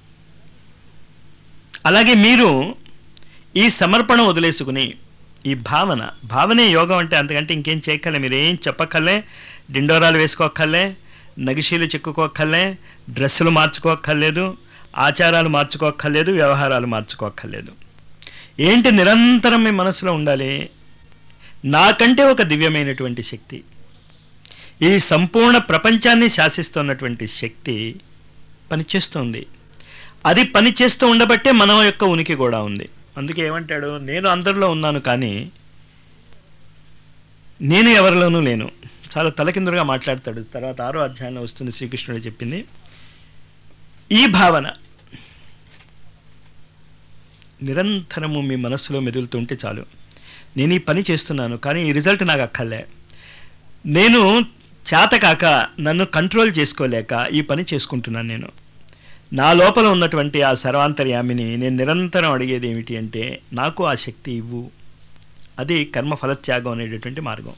అలాగే మీరు ఈ సమర్పణ వదిలేసుకుని ఈ భావన భావనే యోగం అంటే అంతకంటే ఇంకేం చేయక్కర్లే మీరు ఏం చెప్పక్కర్లే డిండోరాలు వేసుకోక్కర్లే నగిషీలు చెక్కుకోక్కర్లే డ్రెస్సులు మార్చుకోక్కర్లేదు ఆచారాలు మార్చుకోక్కర్లేదు వ్యవహారాలు మార్చుకోక్కర్లేదు ఏంటి నిరంతరం మీ మనసులో ఉండాలి నాకంటే ఒక దివ్యమైనటువంటి శక్తి ఈ సంపూర్ణ ప్రపంచాన్ని శాసిస్తున్నటువంటి శక్తి పనిచేస్తుంది అది పనిచేస్తూ ఉండబట్టే మన యొక్క ఉనికి కూడా ఉంది అందుకే ఏమంటాడు నేను అందరిలో ఉన్నాను కానీ నేను ఎవరిలోనూ లేను చాలా తలకిందులుగా మాట్లాడతాడు తర్వాత ఆరో అధ్యాయంలో వస్తుంది శ్రీకృష్ణుడు చెప్పింది ఈ భావన నిరంతరము మీ మనస్సులో మెదులుతుంటే చాలు నేను ఈ పని చేస్తున్నాను కానీ ఈ రిజల్ట్ నాకు అక్కర్లే నేను చేతకాక నన్ను కంట్రోల్ చేసుకోలేక ఈ పని చేసుకుంటున్నాను నేను నా లోపల ఉన్నటువంటి ఆ సర్వాంతర్యామిని నేను నిరంతరం అడిగేది ఏమిటి అంటే నాకు ఆ శక్తి ఇవ్వు అది కర్మ ఫలత్యాగం అనేటటువంటి మార్గం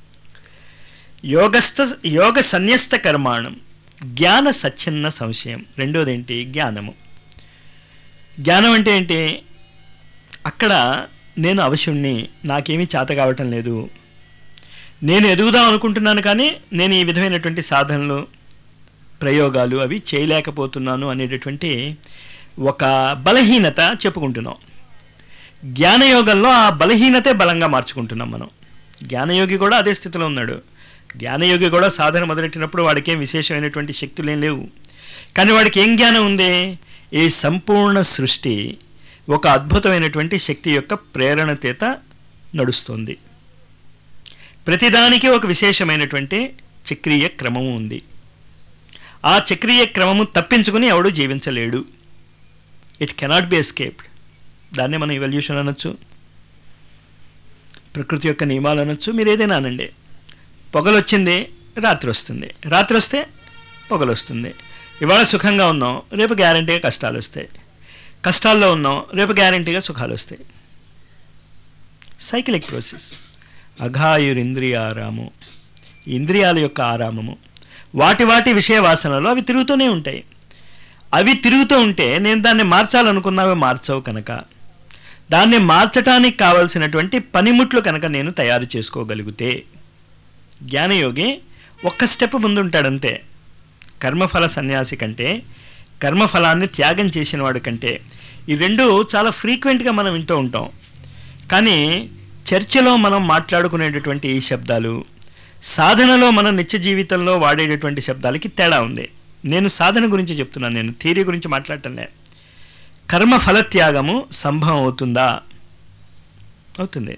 యోగస్థ యోగ సన్యస్త కర్మాణం జ్ఞాన సచ్ఛిన్న సంశయం రెండోది ఏంటి జ్ఞానము జ్ఞానం అంటే ఏంటి అక్కడ నేను అవశ్యుణ్ణి నాకేమీ చేత కావటం లేదు నేను ఎదుగుదాం అనుకుంటున్నాను కానీ నేను ఈ విధమైనటువంటి సాధనలు ప్రయోగాలు అవి చేయలేకపోతున్నాను అనేటటువంటి ఒక బలహీనత చెప్పుకుంటున్నాం జ్ఞానయోగంలో ఆ బలహీనతే బలంగా మార్చుకుంటున్నాం మనం జ్ఞానయోగి కూడా అదే స్థితిలో ఉన్నాడు జ్ఞానయోగి కూడా సాధన మొదలెట్టినప్పుడు వాడికి ఏం విశేషమైనటువంటి శక్తులు ఏం లేవు కానీ వాడికి ఏం జ్ఞానం ఉంది ఈ సంపూర్ణ సృష్టి ఒక అద్భుతమైనటువంటి శక్తి యొక్క ప్రేరణ చేత నడుస్తుంది ప్రతిదానికి ఒక విశేషమైనటువంటి చక్రీయ క్రమము ఉంది ఆ చక్రీయ క్రమము తప్పించుకుని ఎవడు జీవించలేడు ఇట్ కెనాట్ బి ఎస్కేప్డ్ దాన్నే మనం ఇవల్యూషన్ అనొచ్చు ప్రకృతి యొక్క నియమాలు అనొచ్చు మీరు ఏదైనా అనండి పొగలు వచ్చింది రాత్రి వస్తుంది రాత్రి వస్తే పొగలు వస్తుంది ఇవాళ సుఖంగా ఉన్నాం రేపు గ్యారంటీగా కష్టాలు వస్తాయి కష్టాల్లో ఉన్నాం రేపు గ్యారంటీగా సుఖాలు వస్తాయి సైకిలిక్ ప్రాసెస్ అఘాయురింద్రియారాము ఇంద్రియాల యొక్క ఆరామము వాటి వాటి విషయ వాసనలు అవి తిరుగుతూనే ఉంటాయి అవి తిరుగుతూ ఉంటే నేను దాన్ని మార్చాలనుకున్నావే మార్చవు కనుక దాన్ని మార్చటానికి కావలసినటువంటి పనిముట్లు కనుక నేను తయారు చేసుకోగలిగితే జ్ఞానయోగి ఒక్క స్టెప్ ముందుంటాడంతే కర్మఫల సన్యాసి కంటే కర్మఫలాన్ని త్యాగం చేసిన వాడి కంటే ఈ రెండు చాలా ఫ్రీక్వెంట్గా మనం వింటూ ఉంటాం కానీ చర్చలో మనం మాట్లాడుకునేటటువంటి ఈ శబ్దాలు సాధనలో మన నిత్య జీవితంలో వాడేటటువంటి శబ్దాలకి తేడా ఉంది నేను సాధన గురించి చెప్తున్నాను నేను థీరీ గురించి మాట్లాడటంలే కర్మ ఫలత్యాగము సంభవం అవుతుందా అవుతుంది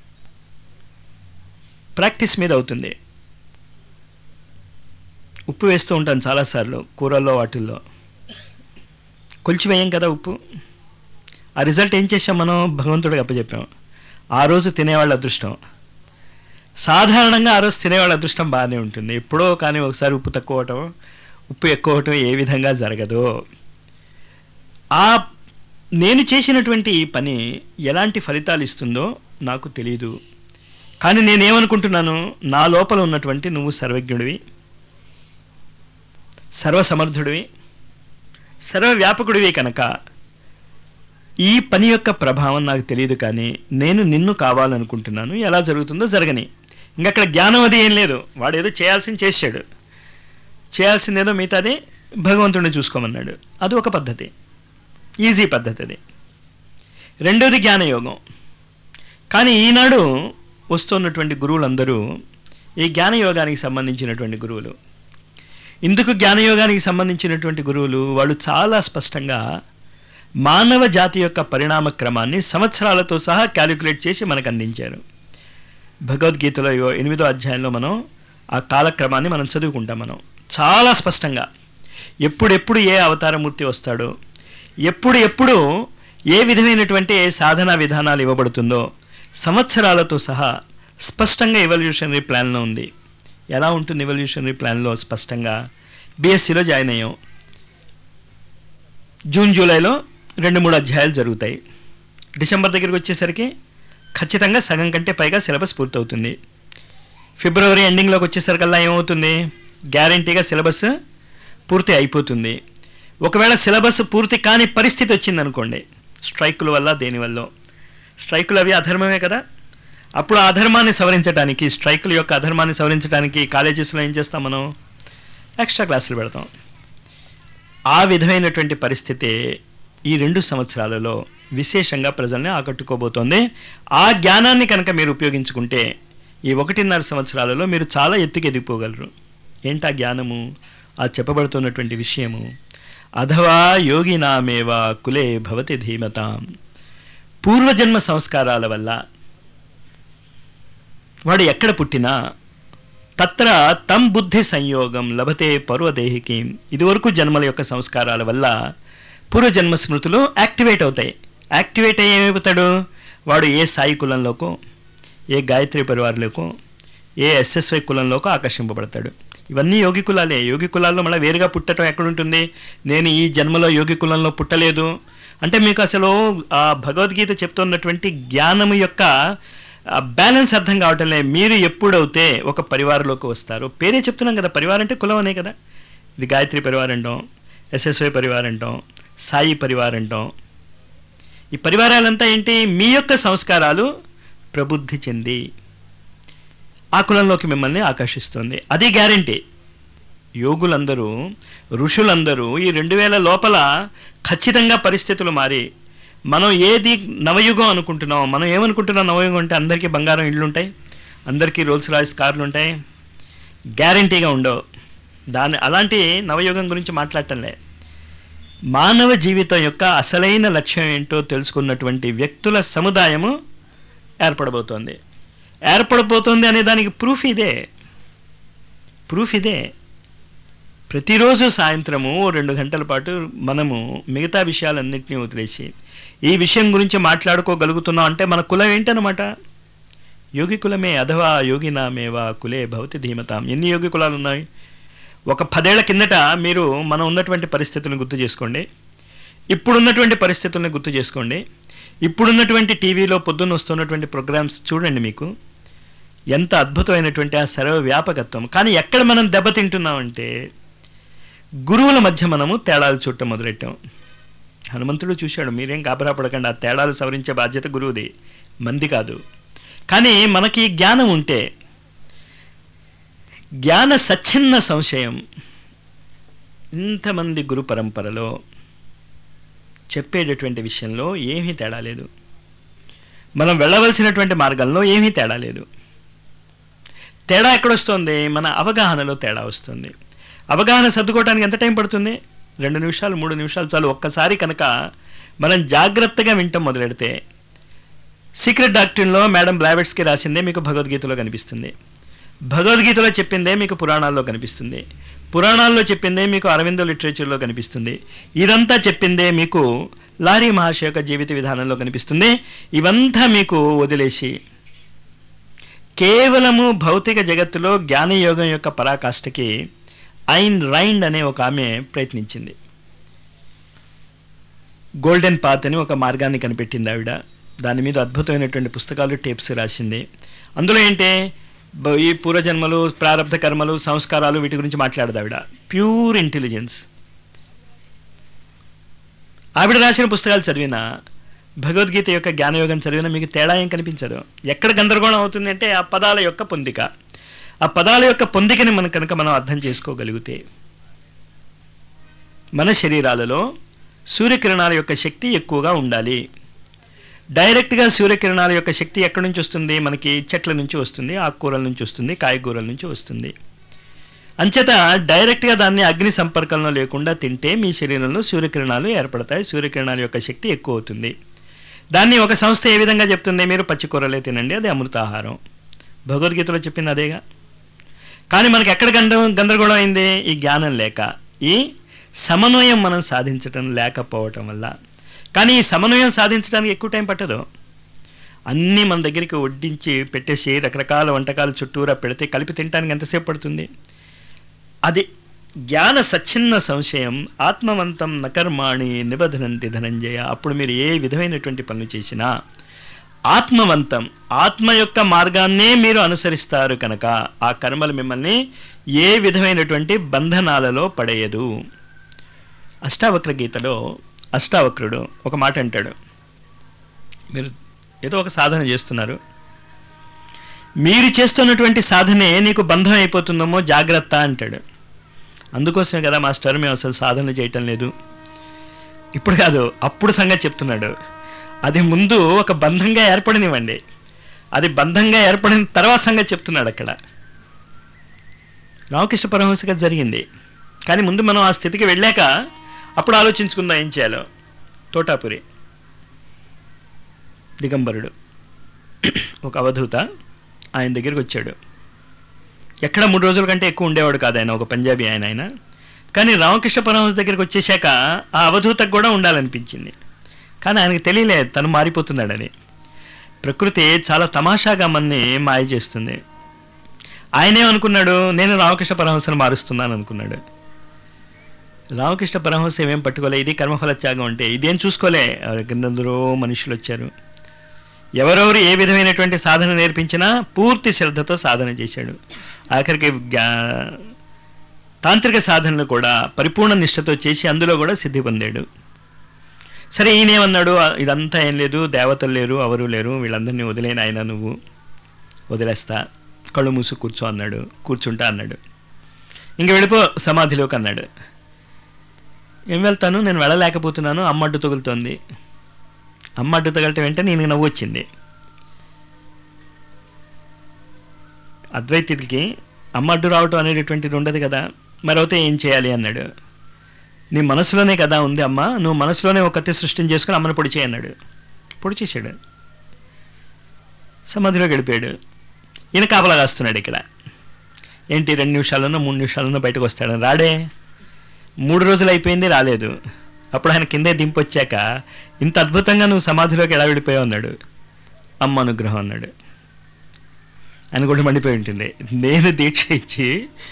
ప్రాక్టీస్ మీద అవుతుంది ఉప్పు వేస్తూ ఉంటాను చాలాసార్లు కూరల్లో వాటిల్లో కొలిచి వేయం కదా ఉప్పు ఆ రిజల్ట్ ఏం చేసాం మనం భగవంతుడికి అప్పచెప్పాం ఆ రోజు తినేవాళ్ళ అదృష్టం సాధారణంగా ఆ రోజు తినేవాళ్ళ అదృష్టం బాగానే ఉంటుంది ఎప్పుడో కానీ ఒకసారి ఉప్పు తక్కువ అవటం ఉప్పు ఎక్కువ అవటం ఏ విధంగా జరగదు ఆ నేను చేసినటువంటి ఈ పని ఎలాంటి ఫలితాలు ఇస్తుందో నాకు తెలియదు కానీ నేనేమనుకుంటున్నాను నా లోపల ఉన్నటువంటి నువ్వు సర్వజ్ఞుడివి సర్వసమర్థుడివి సర్వవ్యాపకుడివి కనుక ఈ పని యొక్క ప్రభావం నాకు తెలియదు కానీ నేను నిన్ను కావాలనుకుంటున్నాను ఎలా జరుగుతుందో జరగని ఇంకక్కడ జ్ఞానం అది ఏం లేదు వాడు ఏదో చేయాల్సింది చేశాడు చేయాల్సింది ఏదో మిగతాది భగవంతుడిని చూసుకోమన్నాడు అది ఒక పద్ధతి ఈజీ పద్ధతి అది రెండోది జ్ఞానయోగం కానీ ఈనాడు వస్తున్నటువంటి గురువులందరూ ఈ జ్ఞానయోగానికి సంబంధించినటువంటి గురువులు ఇందుకు జ్ఞానయోగానికి సంబంధించినటువంటి గురువులు వాళ్ళు చాలా స్పష్టంగా మానవ జాతి యొక్క పరిణామ క్రమాన్ని సంవత్సరాలతో సహా క్యాలిక్యులేట్ చేసి మనకు అందించారు భగవద్గీతలో ఇగో ఎనిమిదో అధ్యాయంలో మనం ఆ కాలక్రమాన్ని మనం చదువుకుంటాం మనం చాలా స్పష్టంగా ఎప్పుడెప్పుడు ఏ అవతారమూర్తి వస్తాడో ఎప్పుడు ఎప్పుడు ఏ విధమైనటువంటి సాధనా విధానాలు ఇవ్వబడుతుందో సంవత్సరాలతో సహా స్పష్టంగా ఎవల్యూషనరీ ప్లాన్లో ఉంది ఎలా ఉంటుంది ఎవల్యూషనరీ ప్లాన్లో స్పష్టంగా బీఎస్సీలో జాయిన్ అయ్యాం జూన్ జూలైలో రెండు మూడు అధ్యాయాలు జరుగుతాయి డిసెంబర్ దగ్గరికి వచ్చేసరికి ఖచ్చితంగా సగం కంటే పైగా సిలబస్ పూర్తవుతుంది ఫిబ్రవరి ఎండింగ్లోకి వచ్చేసరికల్లా ఏమవుతుంది గ్యారంటీగా సిలబస్ పూర్తి అయిపోతుంది ఒకవేళ సిలబస్ పూర్తి కాని పరిస్థితి వచ్చిందనుకోండి స్ట్రైకుల వల్ల దేనివల్ల స్ట్రైకులు అవి అధర్మమే కదా అప్పుడు ఆ అధర్మాన్ని సవరించడానికి స్ట్రైకుల యొక్క అధర్మాన్ని సవరించడానికి కాలేజెస్లో ఏం చేస్తాం మనం ఎక్స్ట్రా క్లాసులు పెడతాం ఆ విధమైనటువంటి పరిస్థితి ఈ రెండు సంవత్సరాలలో విశేషంగా ప్రజల్ని ఆకట్టుకోబోతోంది ఆ జ్ఞానాన్ని కనుక మీరు ఉపయోగించుకుంటే ఈ ఒకటిన్నర సంవత్సరాలలో మీరు చాలా ఎత్తుకు ఎదిగిపోగలరు ఏంటా జ్ఞానము ఆ చెప్పబడుతున్నటువంటి విషయము అథవా యోగినామేవ కులే భవతి ధీమతాం పూర్వజన్మ సంస్కారాల వల్ల వాడు ఎక్కడ పుట్టినా తత్ర తం బుద్ధి సంయోగం లభతే పర్వదేహికి ఇదివరకు జన్మల యొక్క సంస్కారాల వల్ల పూర్వజన్మ స్మృతులు యాక్టివేట్ అవుతాయి యాక్టివేట్ అయ్యి ఏమైపోతాడు వాడు ఏ సాయి కులంలోకో ఏ గాయత్రి పరివారంలోకో ఏ ఎస్ఎస్వై కులంలోకో ఆకర్షింపబడతాడు ఇవన్నీ యోగి కులాలే యోగి కులాల్లో మళ్ళీ వేరుగా పుట్టడం ఎక్కడుంటుంది నేను ఈ జన్మలో యోగి కులంలో పుట్టలేదు అంటే మీకు అసలు ఆ భగవద్గీత చెప్తున్నటువంటి జ్ఞానము యొక్క బ్యాలెన్స్ అర్థం కావటం లేదు మీరు ఎప్పుడైతే ఒక పరివారంలోకి వస్తారో పేరే చెప్తున్నాం కదా పరివారం అంటే కులం అనే కదా ఇది గాయత్రి పరివారం అంటాం ఎస్ఎస్వై పరివారం అంటాం సాయి పరివారం అంటాం ఈ పరివారాలంతా ఏంటి మీ యొక్క సంస్కారాలు ప్రబుద్ధి చెంది ఆ కులంలోకి మిమ్మల్ని ఆకర్షిస్తుంది అది గ్యారంటీ యోగులందరూ ఋషులందరూ ఈ రెండు వేల లోపల ఖచ్చితంగా పరిస్థితులు మారి మనం ఏది నవయుగం అనుకుంటున్నాం మనం ఏమనుకుంటున్నాం నవయుగం అంటే అందరికీ బంగారం ఇళ్ళు ఉంటాయి అందరికీ రోల్స్ రాయిస్ కార్లు ఉంటాయి గ్యారంటీగా ఉండవు దాని అలాంటి నవయుగం గురించి మాట్లాడటంలే మానవ జీవితం యొక్క అసలైన లక్ష్యం ఏంటో తెలుసుకున్నటువంటి వ్యక్తుల సముదాయము ఏర్పడబోతోంది ఏర్పడబోతోంది అనే దానికి ప్రూఫ్ ఇదే ప్రూఫ్ ఇదే ప్రతిరోజు సాయంత్రము ఓ రెండు గంటల పాటు మనము మిగతా విషయాలన్నింటినీ వదిలేసి ఈ విషయం గురించి మాట్లాడుకోగలుగుతున్నాం అంటే మన కులం ఏంటనమాట యోగి కులమే అథవా యోగినామేవా కులే భవతి ధీమతాం ఎన్ని యోగి కులాలు ఉన్నాయి ఒక పదేళ్ల కిందట మీరు మనం ఉన్నటువంటి పరిస్థితులను గుర్తు చేసుకోండి ఇప్పుడున్నటువంటి పరిస్థితులను గుర్తు చేసుకోండి ఇప్పుడున్నటువంటి టీవీలో పొద్దున్న వస్తున్నటువంటి ప్రోగ్రామ్స్ చూడండి మీకు ఎంత అద్భుతమైనటువంటి ఆ సర్వవ్యాపకత్వం కానీ ఎక్కడ మనం దెబ్బతింటున్నామంటే గురువుల మధ్య మనము తేడాలు చూడటం మొదలెట్టాం హనుమంతుడు చూశాడు మీరేం గాబరా పడకండి ఆ తేడాలు సవరించే బాధ్యత గురువుది మంది కాదు కానీ మనకి జ్ఞానం ఉంటే జ్ఞాన సచ్ఛిన్న సంశయం ఇంతమంది గురు పరంపరలో చెప్పేటటువంటి విషయంలో ఏమీ తేడా లేదు మనం వెళ్ళవలసినటువంటి మార్గంలో ఏమీ తేడా లేదు తేడా ఎక్కడొస్తుంది మన అవగాహనలో తేడా వస్తుంది అవగాహన సర్దుకోవడానికి ఎంత టైం పడుతుంది రెండు నిమిషాలు మూడు నిమిషాలు చాలు ఒక్కసారి కనుక మనం జాగ్రత్తగా వింటాం మొదలెడితే సీక్రెట్ డాక్టరీన్లో మేడం బ్లావెట్స్కి రాసిందే మీకు భగవద్గీతలో కనిపిస్తుంది భగవద్గీతలో చెప్పిందే మీకు పురాణాల్లో కనిపిస్తుంది పురాణాల్లో చెప్పిందే మీకు అరవిందో లిటరేచర్లో కనిపిస్తుంది ఇదంతా చెప్పిందే మీకు లారీ మహర్షి యొక్క జీవిత విధానంలో కనిపిస్తుంది ఇవంతా మీకు వదిలేసి కేవలము భౌతిక జగత్తులో జ్ఞానయోగం యొక్క పరాకాష్ఠకి ఐన్ రైండ్ అనే ఒక ఆమె ప్రయత్నించింది గోల్డెన్ పాత్ అని ఒక మార్గాన్ని కనిపెట్టింది ఆవిడ దాని మీద అద్భుతమైనటువంటి పుస్తకాలు టేప్స్ రాసింది అందులో ఏంటి బ- ఈ పూర్వజన్మలు ప్రారంభ కర్మలు సంస్కారాలు వీటి గురించి మాట్లాడదు ఆవిడ ప్యూర్ ఇంటెలిజెన్స్ ఆవిడ రాసిన పుస్తకాలు చదివినా భగవద్గీత యొక్క జ్ఞానయోగం చదివినా మీకు తేడా ఏం కనిపించదు ఎక్కడ గందరగోళం అవుతుంది అంటే ఆ పదాల యొక్క పొందిక ఆ పదాల యొక్క పొందికని మనం కనుక మనం అర్థం చేసుకోగలిగితే మన శరీరాలలో సూర్యకిరణాల యొక్క శక్తి ఎక్కువగా ఉండాలి డైరెక్ట్గా సూర్యకిరణాల యొక్క శక్తి ఎక్కడి నుంచి వస్తుంది మనకి చెట్ల నుంచి వస్తుంది ఆకుకూరల నుంచి వస్తుంది కాయగూరల నుంచి వస్తుంది అంచేత డైరెక్ట్గా దాన్ని అగ్ని సంపర్కంలో లేకుండా తింటే మీ శరీరంలో సూర్యకిరణాలు ఏర్పడతాయి సూర్యకిరణాల యొక్క శక్తి ఎక్కువ అవుతుంది దాన్ని ఒక సంస్థ ఏ విధంగా చెప్తుంది మీరు పచ్చికూరలే తినండి అది అమృతాహారం భగవద్గీతలో చెప్పింది అదేగా కానీ మనకి ఎక్కడ గంద గందరగోళం అయింది ఈ జ్ఞానం లేక ఈ సమన్వయం మనం సాధించటం లేకపోవటం వల్ల కానీ ఈ సమన్వయం సాధించడానికి ఎక్కువ టైం పట్టదు అన్నీ మన దగ్గరికి వడ్డించి పెట్టేసి రకరకాల వంటకాలు చుట్టూరా పెడితే కలిపి తినడానికి ఎంతసేపు పడుతుంది అది జ్ఞాన సచ్ఛిన్న సంశయం ఆత్మవంతం నకర్మాణి నిబధనంతి ధనంజయ అప్పుడు మీరు ఏ విధమైనటువంటి పనులు చేసినా ఆత్మవంతం ఆత్మ యొక్క మార్గాన్నే మీరు అనుసరిస్తారు కనుక ఆ కర్మలు మిమ్మల్ని ఏ విధమైనటువంటి బంధనాలలో పడేయదు అష్టావక్ర గీతలో అష్టావక్రుడు ఒక మాట అంటాడు మీరు ఏదో ఒక సాధన చేస్తున్నారు మీరు చేస్తున్నటువంటి సాధనే నీకు బంధం అయిపోతుందేమో జాగ్రత్త అంటాడు అందుకోసమే కదా మాస్టర్ మేము అసలు సాధన చేయటం లేదు ఇప్పుడు కాదు అప్పుడు సంగతి చెప్తున్నాడు అది ముందు ఒక బంధంగా ఏర్పడినివ్వండి అది బంధంగా ఏర్పడిన తర్వాత సంగతి చెప్తున్నాడు అక్కడ రామకృష్ణ పరమహంసగా జరిగింది కానీ ముందు మనం ఆ స్థితికి వెళ్ళాక అప్పుడు ఆలోచించుకుందాం ఏం చేయాలో తోటాపురి దిగంబరుడు ఒక అవధూత ఆయన దగ్గరికి వచ్చాడు ఎక్కడ మూడు రోజుల కంటే ఎక్కువ ఉండేవాడు కాదు ఆయన ఒక పంజాబీ ఆయన ఆయన కానీ రామకృష్ణ పరమహంస దగ్గరికి వచ్చేసాక ఆ అవధూతకు కూడా ఉండాలనిపించింది కానీ ఆయనకి తెలియలేదు తను మారిపోతున్నాడని ప్రకృతి చాలా తమాషాగా మనని మాయ చేస్తుంది ఆయనేమనుకున్నాడు నేను రామకృష్ణ పరమహంసను మారుస్తున్నాను అనుకున్నాడు రామకృష్ణ పరమహంస ఏమేం పట్టుకోలే ఇది కర్మఫల త్యాగం అంటే ఇదేం చూసుకోలే కిందందరూ మనుషులు వచ్చారు ఎవరెవరు ఏ విధమైనటువంటి సాధన నేర్పించినా పూర్తి శ్రద్ధతో సాధన చేశాడు ఆఖరికి జ్ఞా- తాంత్రిక సాధనలు కూడా పరిపూర్ణ నిష్ఠతో చేసి అందులో కూడా సిద్ధి పొందాడు సరే ఈయనేమన్నాడు "ఆ, ఇదంతా ఏం లేదు దేవతలు లేరు ఎవరు లేరు వీళ్ళందరినీ వదిలేని ఆయన నువ్వు వదిలేస్తా కళ్ళు మూసు కూర్చో అన్నాడు కూర్చుంటా అన్నాడు ఇంక వెళ్ళిపో సమాధిలోకి అన్నాడు ఏం వెళ్తాను నేను వెళ్ళలేకపోతున్నాను అమ్మ అడ్డు తగులుతోంది అమ్మ అడ్డు తగలటం వెంటనే నేను నవ్వు వచ్చింది అద్వైతుడికి అమ్మ అడ్డు రావటం అనేటటువంటిది ఉండదు కదా మరొతే ఏం చేయాలి అన్నాడు నీ మనసులోనే కదా ఉంది అమ్మ నువ్వు మనసులోనే ఒక కత్తి సృష్టిని చేసుకుని అమ్మను పొడి చేయి అన్నాడు పొడి చేశాడు సమాధిలో గడిపాడు ఈయన కాపలా కాస్తున్నాడు ఇక్కడ ఏంటి రెండు నిమిషాలనో మూడు నిమిషాలనో బయటకు వస్తాడు రాడే మూడు రోజులు అయిపోయింది రాలేదు అప్పుడు ఆయన కిందే దింపొచ్చాక ఇంత అద్భుతంగా నువ్వు సమాధిలోకి ఎలా వెళ్ళిపోయావు అన్నాడు అమ్మ అనుగ్రహం అన్నాడు ఆయన కూడా మండిపోయి ఉంటుంది నేను దీక్ష ఇచ్చి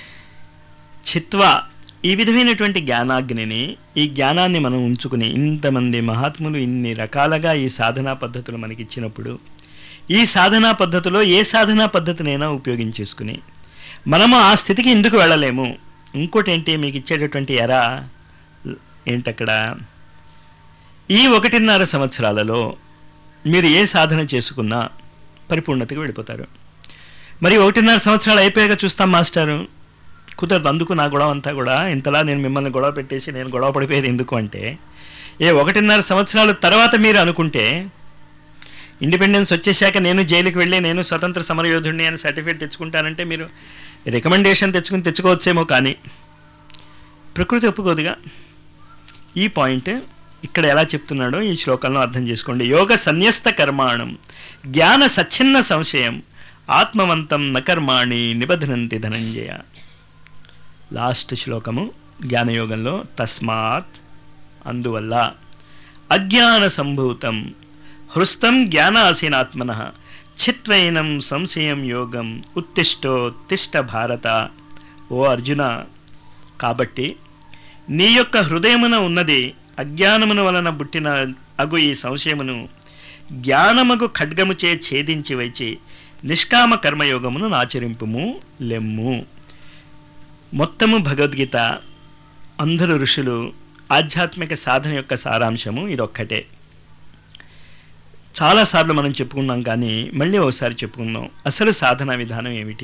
చిత్వ ఈ విధమైనటువంటి జ్ఞానాగ్నిని ఈ జ్ఞానాన్ని మనం ఉంచుకుని ఇంతమంది మహాత్ములు ఇన్ని రకాలుగా ఈ సాధనా పద్ధతులు మనకి ఇచ్చినప్పుడు ఈ సాధనా పద్ధతిలో ఏ సాధనా పద్ధతినైనా ఉపయోగించేసుకుని మనము ఆ స్థితికి ఎందుకు వెళ్ళలేము ఇంకోటి ఏంటి మీకు ఇచ్చేటటువంటి ఎర ఏంటక్కడ ఈ ఒకటిన్నర సంవత్సరాలలో మీరు ఏ సాధన చేసుకున్నా పరిపూర్ణతకి వెళ్ళిపోతారు మరి ఒకటిన్నర సంవత్సరాలు అయిపోయాక చూస్తాం మాస్టారు కుదరదు అందుకు నా గొడవ అంతా కూడా ఇంతలా నేను మిమ్మల్ని గొడవ పెట్టేసి నేను గొడవ పడిపోయేది ఎందుకు అంటే ఏ ఒకటిన్నర సంవత్సరాల తర్వాత మీరు అనుకుంటే ఇండిపెండెన్స్ వచ్చేసాక నేను జైలుకి వెళ్ళి నేను స్వతంత్ర సమరయోధుడిని అని సర్టిఫికేట్ తెచ్చుకుంటానంటే మీరు రికమెండేషన్ తెచ్చుకుని తెచ్చుకోవచ్చేమో కానీ ప్రకృతి ఒప్పుకోదుగా ఈ పాయింట్ ఇక్కడ ఎలా చెప్తున్నాడో ఈ శ్లోకంలో అర్థం చేసుకోండి యోగ సన్యస్త కర్మాణం జ్ఞాన సచ్ఛిన్న సంశయం ఆత్మవంతం నకర్మాణి నిబధనంతి ధనంజయ లాస్ట్ శ్లోకము జ్ఞానయోగంలో తస్మాత్ అందువల్ల అజ్ఞాన సంభూతం హృస్తం జ్ఞానాసీనాత్మన చిత్వైనం సంశయం యోగం ఉత్తిష్టోత్తిష్ట భారత ఓ అర్జున కాబట్టి నీ యొక్క హృదయమున ఉన్నది అజ్ఞానమును వలన పుట్టిన అగు ఈ సంశయమును జ్ఞానమగు ఖడ్గముచే ఛేదించి వచ్చి నిష్కామ కర్మయోగమును ఆచరింపుము లెమ్ము మొత్తము భగవద్గీత అందరు ఋషులు ఆధ్యాత్మిక సాధన యొక్క సారాంశము ఇదొక్కటే చాలాసార్లు మనం చెప్పుకున్నాం కానీ మళ్ళీ ఒకసారి చెప్పుకుందాం అసలు సాధనా విధానం ఏమిటి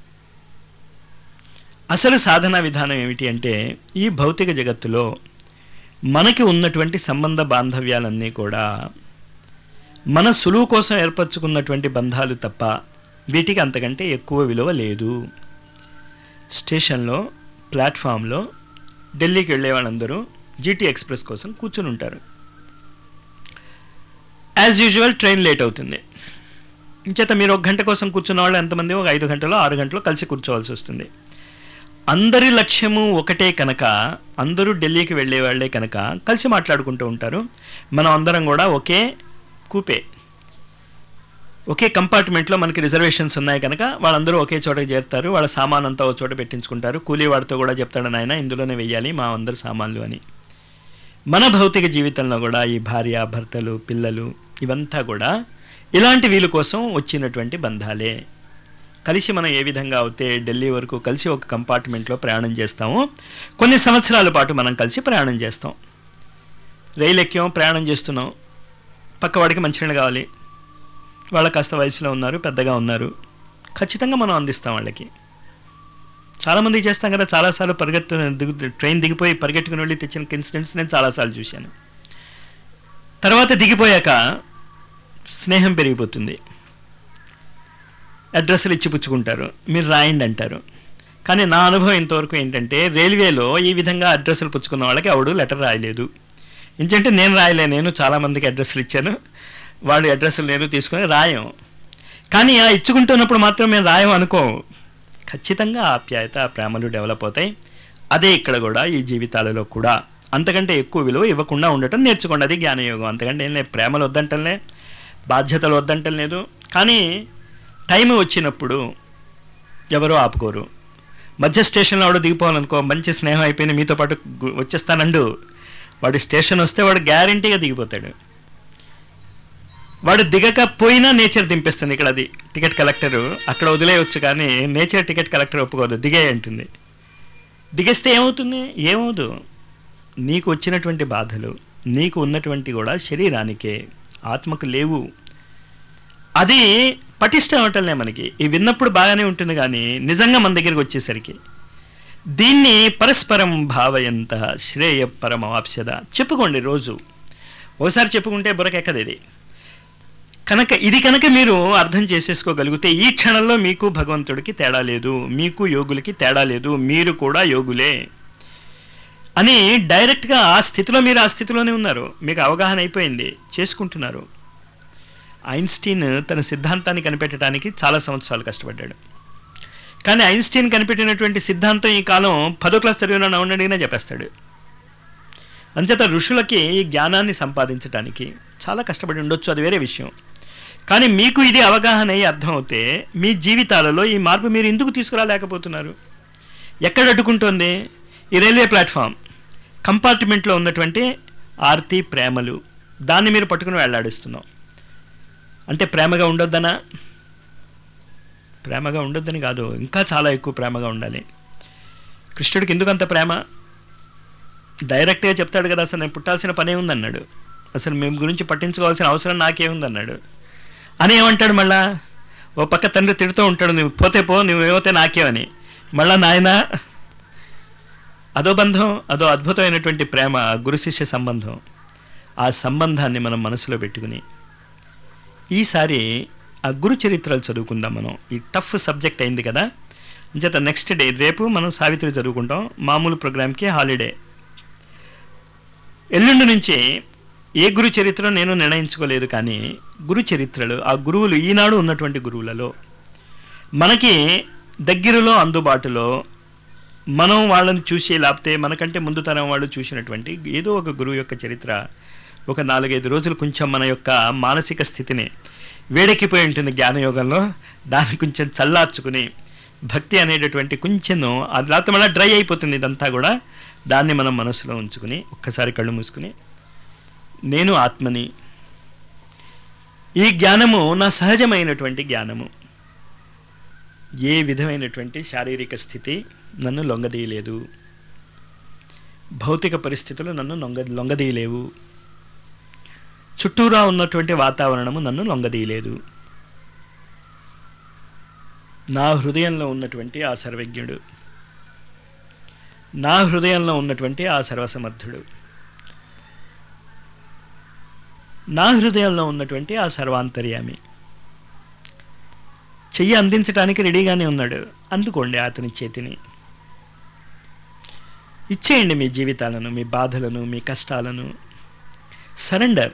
అసలు సాధనా విధానం ఏమిటి అంటే ఈ భౌతిక జగత్తులో మనకి ఉన్నటువంటి సంబంధ బాంధవ్యాలన్నీ కూడా మన సులువు కోసం ఏర్పరచుకున్నటువంటి బంధాలు తప్ప వీటికి అంతకంటే ఎక్కువ విలువ లేదు స్టేషన్లో ప్లాట్ఫామ్లో ఢిల్లీకి వెళ్ళే వాళ్ళందరూ జీటీ ఎక్స్ప్రెస్ కోసం కూర్చుని ఉంటారు యాజ్ యూజువల్ ట్రైన్ లేట్ అవుతుంది ఇంచేత మీరు ఒక గంట కోసం కూర్చున్న వాళ్ళు ఎంతమంది ఒక ఐదు గంటలో ఆరు గంటలో కలిసి కూర్చోవాల్సి వస్తుంది అందరి లక్ష్యము ఒకటే కనుక అందరూ ఢిల్లీకి వెళ్ళే వాళ్ళే కనుక కలిసి మాట్లాడుకుంటూ ఉంటారు మనం అందరం కూడా ఒకే కూపే ఒకే కంపార్ట్మెంట్లో మనకి రిజర్వేషన్స్ ఉన్నాయి కనుక వాళ్ళందరూ ఒకే చోట చేరుతారు వాళ్ళ సామాన్ అంతా ఒక చోట పెట్టించుకుంటారు కూలీ వాడితో కూడా చెప్తాడు నాయన ఇందులోనే వెయ్యాలి మా అందరి సామాన్లు అని మన భౌతిక జీవితంలో కూడా ఈ భార్య భర్తలు పిల్లలు ఇవంతా కూడా ఇలాంటి వీళ్ళ కోసం వచ్చినటువంటి బంధాలే కలిసి మనం ఏ విధంగా అయితే ఢిల్లీ వరకు కలిసి ఒక కంపార్ట్మెంట్లో ప్రయాణం చేస్తామో కొన్ని సంవత్సరాల పాటు మనం కలిసి ప్రయాణం చేస్తాం రైలు ఎక్కాం ప్రయాణం చేస్తున్నాం పక్కవాడికి మంచినీళ్ళు కావాలి వాళ్ళ కాస్త వయసులో ఉన్నారు పెద్దగా ఉన్నారు ఖచ్చితంగా మనం అందిస్తాం వాళ్ళకి చాలామంది చేస్తాం కదా చాలాసార్లు పరిగెత్తు దిగు ట్రైన్ దిగిపోయి పరిగెట్టుకుని వెళ్ళి తెచ్చిన ఇన్సిడెంట్స్ నేను చాలాసార్లు చూశాను తర్వాత దిగిపోయాక స్నేహం పెరిగిపోతుంది అడ్రస్లు ఇచ్చి పుచ్చుకుంటారు మీరు రాయండి అంటారు కానీ నా అనుభవం ఇంతవరకు ఏంటంటే రైల్వేలో ఈ విధంగా అడ్రస్లు పుచ్చుకున్న వాళ్ళకి ఎవడు లెటర్ రాయలేదు ఎందుకంటే నేను రాయలే నేను చాలామందికి అడ్రస్లు ఇచ్చాను వాడి అడ్రస్లు నేను తీసుకుని రాయం కానీ ఆ ఇచ్చుకుంటున్నప్పుడు మాత్రం మేము రాయం అనుకో ఖచ్చితంగా ఆప్యాయత ప్రేమలు డెవలప్ అవుతాయి అదే ఇక్కడ కూడా ఈ జీవితాలలో కూడా అంతకంటే ఎక్కువ విలువ ఇవ్వకుండా ఉండటం నేర్చుకోండి అది జ్ఞానయోగం అంతకంటే ఏం లేదు ప్రేమలు వద్దంటలే బాధ్యతలు వద్దంటం లేదు కానీ టైం వచ్చినప్పుడు ఎవరో ఆపుకోరు మధ్య స్టేషన్లో వాడు దిగిపోవాలనుకో మంచి స్నేహం అయిపోయింది మీతో పాటు గు- వచ్చేస్తానండు వాడి స్టేషన్ వస్తే వాడు గ్యారంటీగా దిగిపోతాడు వాడు దిగకపోయినా నేచర్ దింపేస్తుంది ఇక్కడ అది టికెట్ కలెక్టర్ అక్కడ వదిలేయవచ్చు కానీ నేచర్ టికెట్ కలెక్టర్ ఒప్పుకోదు దిగే అంటుంది దిగేస్తే ఏమవుతుంది ఏమవుదు నీకు వచ్చినటువంటి బాధలు నీకు ఉన్నటువంటి కూడా శరీరానికే ఆత్మకు లేవు అది పటిష్టం అవటంలే మనకి ఈ విన్నప్పుడు బాగానే ఉంటుంది కానీ నిజంగా మన దగ్గరికి వచ్చేసరికి దీన్ని పరస్పరం భావయంత శ్రేయ పరమవాప్స్యద చెప్పుకోండి రోజు ఒకసారి చెప్పుకుంటే బురకెక్కదు ఇది కనుక ఇది కనుక మీరు అర్థం చేసేసుకోగలిగితే ఈ క్షణంలో మీకు భగవంతుడికి తేడా లేదు మీకు యోగులకి తేడా లేదు మీరు కూడా యోగులే అని డైరెక్ట్గా ఆ స్థితిలో మీరు ఆ స్థితిలోనే ఉన్నారు మీకు అవగాహన అయిపోయింది చేసుకుంటున్నారు ఐన్స్టీన్ తన సిద్ధాంతాన్ని కనిపెట్టడానికి చాలా సంవత్సరాలు కష్టపడ్డాడు కానీ ఐన్స్టీన్ కనిపెట్టినటువంటి సిద్ధాంతం ఈ కాలం పదో క్లాస్ చదివిన ఉండడినే చెప్పేస్తాడు అంచేత ఋషులకి ఈ జ్ఞానాన్ని సంపాదించడానికి చాలా కష్టపడి ఉండొచ్చు అది వేరే విషయం కానీ మీకు ఇది అవగాహన అయ్యి అర్థం అవుతే మీ జీవితాలలో ఈ మార్పు మీరు ఎందుకు తీసుకురాలేకపోతున్నారు ఎక్కడ అడ్డుకుంటోంది ఈ రైల్వే ప్లాట్ఫామ్ కంపార్ట్మెంట్లో ఉన్నటువంటి ఆర్తి ప్రేమలు దాన్ని మీరు పట్టుకుని వేలాడిస్తున్నాం అంటే ప్రేమగా ఉండొద్దనా ప్రేమగా ఉండొద్దని కాదు ఇంకా చాలా ఎక్కువ ప్రేమగా ఉండాలి కృష్ణుడికి ఎందుకు అంత ప్రేమ డైరెక్ట్గా చెప్తాడు కదా అసలు నేను పుట్టాల్సిన పనే ఉందన్నాడు అసలు మేము గురించి పట్టించుకోవాల్సిన అవసరం నాకేముందన్నాడు అని ఏమంటాడు మళ్ళా ఓ పక్క తండ్రి తిడుతూ ఉంటాడు నువ్వు పోతే పో నువ్వు ఏమవుతే నాకేమని మళ్ళా నాయన అదో బంధం అదో అద్భుతమైనటువంటి ప్రేమ గురు శిష్య సంబంధం ఆ సంబంధాన్ని మనం మనసులో పెట్టుకుని ఈసారి ఆ గురు చరిత్రలు చదువుకుందాం మనం ఈ టఫ్ సబ్జెక్ట్ అయింది కదా అంచేత నెక్స్ట్ డే రేపు మనం సావిత్రి చదువుకుంటాం మామూలు ప్రోగ్రామ్కి హాలిడే ఎల్లుండి నుంచి ఏ గురు చరిత్ర నేను నిర్ణయించుకోలేదు కానీ గురు చరిత్రలు ఆ గురువులు ఈనాడు ఉన్నటువంటి గురువులలో మనకి దగ్గరలో అందుబాటులో మనం వాళ్ళని చూసి లేకపోతే మనకంటే ముందు తరం వాళ్ళు చూసినటువంటి ఏదో ఒక గురువు యొక్క చరిత్ర ఒక నాలుగైదు రోజులు కొంచెం మన యొక్క మానసిక స్థితిని వేడెక్కిపోయి ఉంటుంది జ్ఞానయోగంలో దాన్ని కొంచెం చల్లార్చుకుని భక్తి అనేటటువంటి కొంచెం అది లేకపోతే మళ్ళీ డ్రై అయిపోతుంది ఇదంతా కూడా దాన్ని మనం మనసులో ఉంచుకుని ఒక్కసారి కళ్ళు మూసుకుని నేను ఆత్మని ఈ జ్ఞానము నా సహజమైనటువంటి జ్ఞానము ఏ విధమైనటువంటి శారీరక స్థితి నన్ను లొంగదీయలేదు భౌతిక పరిస్థితులు నన్ను లొంగ లొంగదీయలేవు చుట్టూరా ఉన్నటువంటి వాతావరణము నన్ను లొంగదీయలేదు నా హృదయంలో ఉన్నటువంటి ఆ సర్వజ్ఞుడు నా హృదయంలో ఉన్నటువంటి ఆ సర్వసమర్థుడు నా హృదయంలో ఉన్నటువంటి ఆ సర్వాంతర్యామి చెయ్యి అందించడానికి రెడీగానే ఉన్నాడు అందుకోండి అతని చేతిని ఇచ్చేయండి మీ జీవితాలను మీ బాధలను మీ కష్టాలను సరెండర్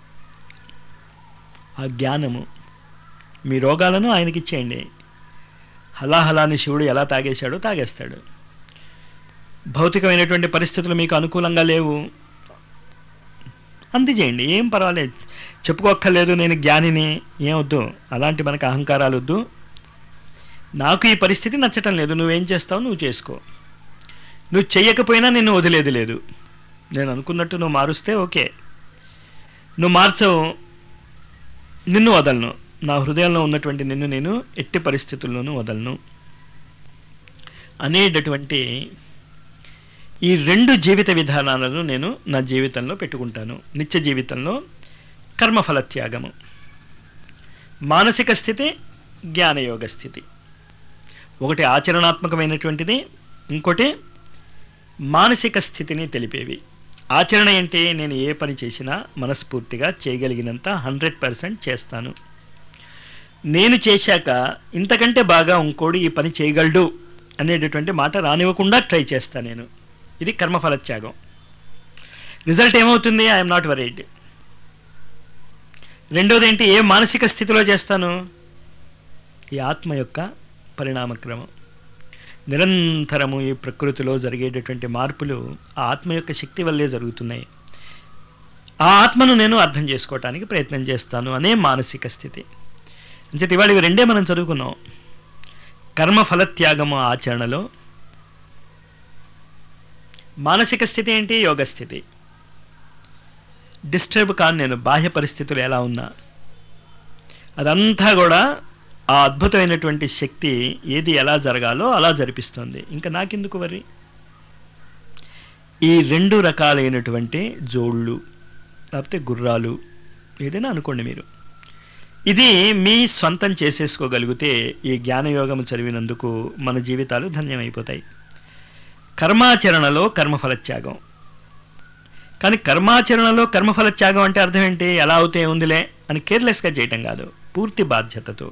ఆ జ్ఞానము మీ రోగాలను ఆయనకి ఇచ్చేయండి హలాహలాన్ని శివుడు ఎలా తాగేశాడో తాగేస్తాడు భౌతికమైనటువంటి పరిస్థితులు మీకు అనుకూలంగా లేవు అందజేయండి ఏం పర్వాలేదు చెప్పుకోక్కర్లేదు నేను జ్ఞానిని ఏమొద్దు అలాంటి మనకు అహంకారాలు వద్దు నాకు ఈ పరిస్థితి నచ్చటం లేదు నువ్వేం చేస్తావు నువ్వు చేసుకో నువ్వు చెయ్యకపోయినా నిన్ను వదిలేది లేదు నేను అనుకున్నట్టు నువ్వు మారుస్తే ఓకే నువ్వు మార్చవు నిన్ను వదలను నా హృదయంలో ఉన్నటువంటి నిన్ను నేను ఎట్టి పరిస్థితుల్లోనూ వదలను అనేటటువంటి ఈ రెండు జీవిత విధానాలను నేను నా జీవితంలో పెట్టుకుంటాను నిత్య జీవితంలో కర్మఫల త్యాగము మానసిక స్థితి జ్ఞానయోగ స్థితి ఒకటి ఆచరణాత్మకమైనటువంటిది ఇంకోటి మానసిక స్థితిని తెలిపేవి ఆచరణ అంటే నేను ఏ పని చేసినా మనస్ఫూర్తిగా చేయగలిగినంత హండ్రెడ్ పర్సెంట్ చేస్తాను నేను చేశాక ఇంతకంటే బాగా ఇంకోడు ఈ పని చేయగలడు అనేటటువంటి మాట రానివ్వకుండా ట్రై చేస్తాను నేను ఇది కర్మఫల త్యాగం రిజల్ట్ ఏమవుతుంది ఐఎమ్ నాట్ వరీడ్ రెండోది ఏంటి ఏ మానసిక స్థితిలో చేస్తాను ఈ ఆత్మ యొక్క పరిణామక్రమం నిరంతరము ఈ ప్రకృతిలో జరిగేటటువంటి మార్పులు ఆ ఆత్మ యొక్క శక్తి వల్లే జరుగుతున్నాయి ఆ ఆత్మను నేను అర్థం చేసుకోవటానికి ప్రయత్నం చేస్తాను అనే మానసిక స్థితి అంచేత ఇవాళ ఇవి రెండే మనం చదువుకున్నాం కర్మ ఫలత్యాగము ఆచరణలో మానసిక స్థితి ఏంటి యోగ స్థితి డిస్టర్బ్ కాను నేను బాహ్య పరిస్థితులు ఎలా ఉన్నా అదంతా కూడా ఆ అద్భుతమైనటువంటి శక్తి ఏది ఎలా జరగాలో అలా జరిపిస్తుంది ఇంకా నాకెందుకు వరి ఈ రెండు రకాలైనటువంటి జోళ్ళు లేకపోతే గుర్రాలు ఏదైనా అనుకోండి మీరు ఇది మీ సొంతం చేసేసుకోగలిగితే ఈ జ్ఞానయోగం చదివినందుకు మన జీవితాలు ధన్యమైపోతాయి కర్మాచరణలో కర్మఫల త్యాగం కానీ కర్మాచరణలో కర్మఫల త్యాగం అంటే అర్థం ఏంటి ఎలా అవుతే ఉందిలే అని కేర్లెస్గా చేయటం కాదు పూర్తి బాధ్యతతో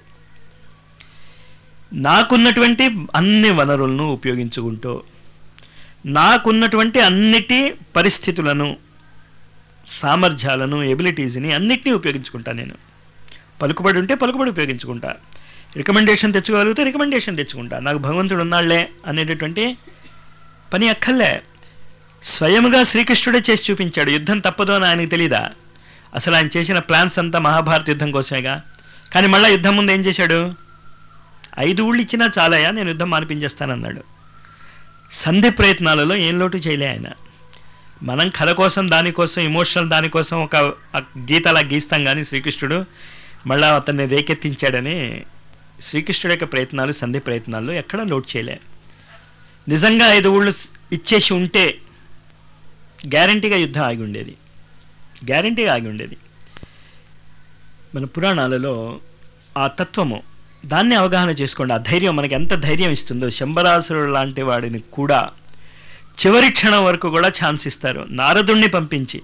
నాకున్నటువంటి అన్ని వనరులను ఉపయోగించుకుంటూ నాకున్నటువంటి అన్నిటి పరిస్థితులను సామర్థ్యాలను ఎబిలిటీస్ని అన్నిటినీ ఉపయోగించుకుంటా నేను పలుకుబడి ఉంటే పలుకుబడి ఉపయోగించుకుంటా రికమెండేషన్ తెచ్చుకోగలిగితే రికమెండేషన్ తెచ్చుకుంటా నాకు భగవంతుడు ఉన్నాళ్లే అనేటటువంటి పని అక్కర్లే స్వయముగా శ్రీకృష్ణుడే చేసి చూపించాడు యుద్ధం తప్పదు అని ఆయనకు తెలీదా అసలు ఆయన చేసిన ప్లాన్స్ అంతా మహాభారత యుద్ధం కోసమేగా కానీ మళ్ళీ యుద్ధం ముందు ఏం చేశాడు ఐదు ఊళ్ళు ఇచ్చినా చాలయా నేను యుద్ధం మానిపించేస్తానన్నాడు సంధి ప్రయత్నాలలో ఏం లోటు చేయలే ఆయన మనం కథ కోసం దానికోసం ఇమోషనల్ దానికోసం ఒక ఆ గీత అలా గీస్తాం కానీ శ్రీకృష్ణుడు మళ్ళా అతన్ని రేకెత్తించాడని శ్రీకృష్ణుడి యొక్క ప్రయత్నాలు సంధి ప్రయత్నాల్లో ఎక్కడా లోటు చేయలే నిజంగా ఐదు ఊళ్ళు ఇచ్చేసి ఉంటే గ్యారంటీగా యుద్ధం ఆగి ఉండేది గ్యారంటీగా ఆగి ఉండేది మన పురాణాలలో ఆ తత్వము దాన్ని అవగాహన చేసుకోండి ఆ ధైర్యం మనకి ఎంత ధైర్యం ఇస్తుందో శంబరాసురుడు లాంటి వాడిని కూడా చివరి క్షణం వరకు కూడా ఛాన్స్ ఇస్తారు నారదుణ్ణి పంపించి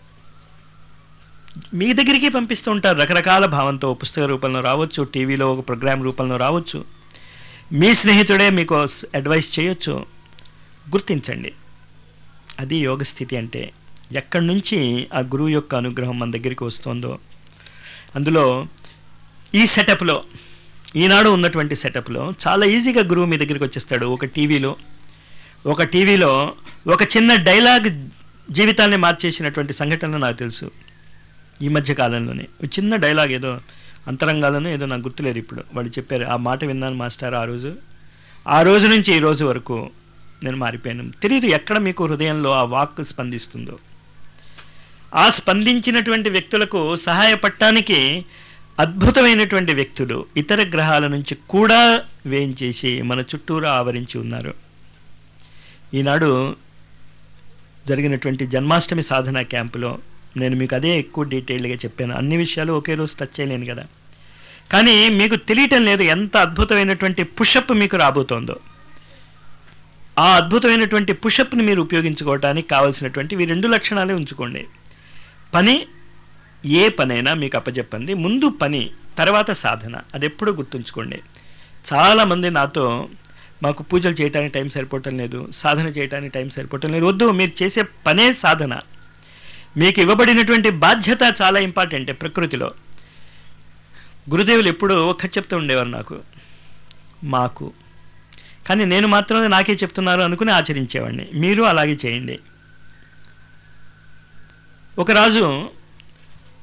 మీ దగ్గరికి పంపిస్తూ ఉంటారు రకరకాల భావంతో పుస్తక రూపంలో రావచ్చు టీవీలో ఒక ప్రోగ్రామ్ రూపంలో రావచ్చు మీ స్నేహితుడే మీకు అడ్వైస్ చేయొచ్చు గుర్తించండి అది యోగ స్థితి అంటే ఎక్కడి నుంచి ఆ గురువు యొక్క అనుగ్రహం మన దగ్గరికి వస్తుందో అందులో ఈ సెటప్లో ఈనాడు ఉన్నటువంటి సెటప్లో చాలా ఈజీగా గురువు మీ దగ్గరికి వచ్చేస్తాడు ఒక టీవీలో ఒక టీవీలో ఒక చిన్న డైలాగ్ జీవితాన్ని మార్చేసినటువంటి సంఘటనలు నాకు తెలుసు ఈ మధ్య కాలంలోనే ఒక చిన్న డైలాగ్ ఏదో అంతరంగాలను ఏదో నాకు గుర్తులేదు ఇప్పుడు వాళ్ళు చెప్పారు ఆ మాట విన్నాను మాస్టర్ ఆ రోజు ఆ రోజు నుంచి ఈ రోజు వరకు నేను మారిపోయాను తెలియదు ఎక్కడ మీకు హృదయంలో ఆ వాక్ స్పందిస్తుందో ఆ స్పందించినటువంటి వ్యక్తులకు సహాయపడటానికి అద్భుతమైనటువంటి వ్యక్తులు ఇతర గ్రహాల నుంచి కూడా వేయించేసి మన చుట్టూరా ఆవరించి ఉన్నారు ఈనాడు జరిగినటువంటి జన్మాష్టమి సాధన క్యాంపులో నేను మీకు అదే ఎక్కువ డీటెయిల్గా చెప్పాను అన్ని విషయాలు ఒకే రోజు టచ్ చేయలేను కదా కానీ మీకు తెలియటం లేదు ఎంత అద్భుతమైనటువంటి పుషప్ మీకు రాబోతోందో ఆ అద్భుతమైనటువంటి పుషప్ని మీరు ఉపయోగించుకోవడానికి కావాల్సినటువంటి ఈ రెండు లక్షణాలే ఉంచుకోండి పని ఏ పనైనా మీకు అప్పచెప్పండి ముందు పని తర్వాత సాధన అది ఎప్పుడూ గుర్తుంచుకోండి చాలామంది నాతో మాకు పూజలు చేయడానికి టైం సరిపోవటం లేదు సాధన చేయడానికి టైం సరిపోవటం లేదు వద్దు మీరు చేసే పనే సాధన మీకు ఇవ్వబడినటువంటి బాధ్యత చాలా ఇంపార్టెంట్ ప్రకృతిలో గురుదేవులు ఎప్పుడు ఒక్క చెప్తూ ఉండేవారు నాకు మాకు కానీ నేను మాత్రమే నాకే చెప్తున్నారు అనుకుని ఆచరించేవాడిని మీరు అలాగే చేయండి ఒక రాజు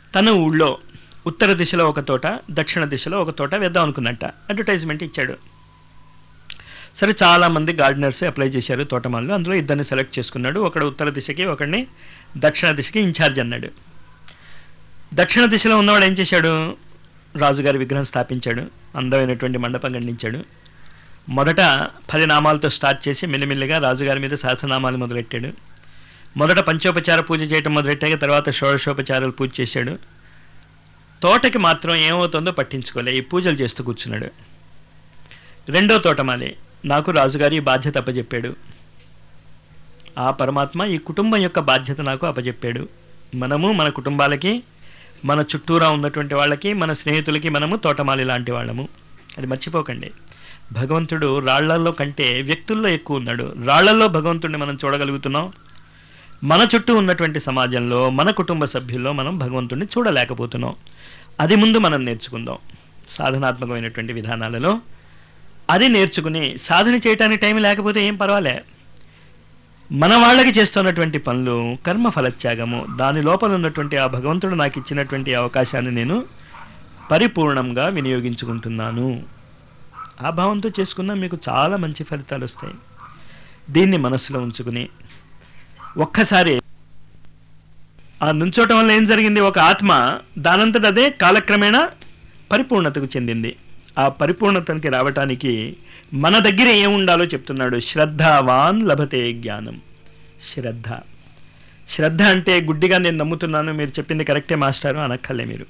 తన ఊళ్ళో ఉత్తర దిశలో ఒక తోట దక్షిణ దిశలో ఒక తోట వేద్దాం అనుకున్నట్ట అడ్వర్టైజ్మెంట్ ఇచ్చాడు సరే చాలామంది గార్డెనర్స్ అప్లై చేశారు తోటమాల్లో అందులో ఇద్దరిని సెలెక్ట్ చేసుకున్నాడు ఒకడు ఉత్తర దిశకి ఒకడిని దక్షిణ దిశకి ఇన్ఛార్జ్ అన్నాడు దక్షిణ దిశలో ఉన్నవాడు ఏం చేశాడు రాజుగారి విగ్రహం స్థాపించాడు అందమైనటువంటి మండపం ఖండించాడు మొదట పది నామాలతో స్టార్ట్ చేసి మెల్లిమెల్లిగా రాజుగారి మీద సహస్రనామాలు మొదలెట్టాడు మొదట పంచోపచార పూజ చేయటం మొదలెట్టాక తర్వాత షోడశోపచారాలు పూజ చేశాడు తోటకి మాత్రం ఏమవుతుందో పట్టించుకోలే ఈ పూజలు చేస్తూ కూర్చున్నాడు రెండో తోటమాలి నాకు రాజుగారి ఈ బాధ్యత అప్పచెప్పాడు ఆ పరమాత్మ ఈ కుటుంబం యొక్క బాధ్యత నాకు అప్పచెప్పాడు మనము మన కుటుంబాలకి మన చుట్టూరా ఉన్నటువంటి వాళ్ళకి మన స్నేహితులకి మనము తోటమాలి లాంటి వాళ్ళము అది మర్చిపోకండి భగవంతుడు రాళ్లల్లో కంటే వ్యక్తుల్లో ఎక్కువ ఉన్నాడు రాళ్లల్లో భగవంతుడిని మనం చూడగలుగుతున్నాం మన చుట్టూ ఉన్నటువంటి సమాజంలో మన కుటుంబ సభ్యుల్లో మనం భగవంతుడిని చూడలేకపోతున్నాం అది ముందు మనం నేర్చుకుందాం సాధనాత్మకమైనటువంటి విధానాలలో అది నేర్చుకుని సాధన చేయడానికి టైం లేకపోతే ఏం పర్వాలే మన వాళ్ళకి చేస్తున్నటువంటి పనులు కర్మ ఫలత్యాగము దాని లోపల ఉన్నటువంటి ఆ భగవంతుడు నాకు ఇచ్చినటువంటి అవకాశాన్ని నేను పరిపూర్ణంగా వినియోగించుకుంటున్నాను ఆ భావంతో చేసుకున్నా మీకు చాలా మంచి ఫలితాలు వస్తాయి దీన్ని మనసులో ఉంచుకుని ఒక్కసారి ఆ నుంచోటం వల్ల ఏం జరిగింది ఒక ఆత్మ దానంతట అదే కాలక్రమేణా పరిపూర్ణతకు చెందింది ఆ పరిపూర్ణతకి రావటానికి మన దగ్గర ఏం ఉండాలో చెప్తున్నాడు శ్రద్ధావాన్ లభతే జ్ఞానం శ్రద్ధ శ్రద్ధ అంటే గుడ్డిగా నేను నమ్ముతున్నాను మీరు చెప్పింది కరెక్టే మాస్టారు అనక్కర్లే మీరు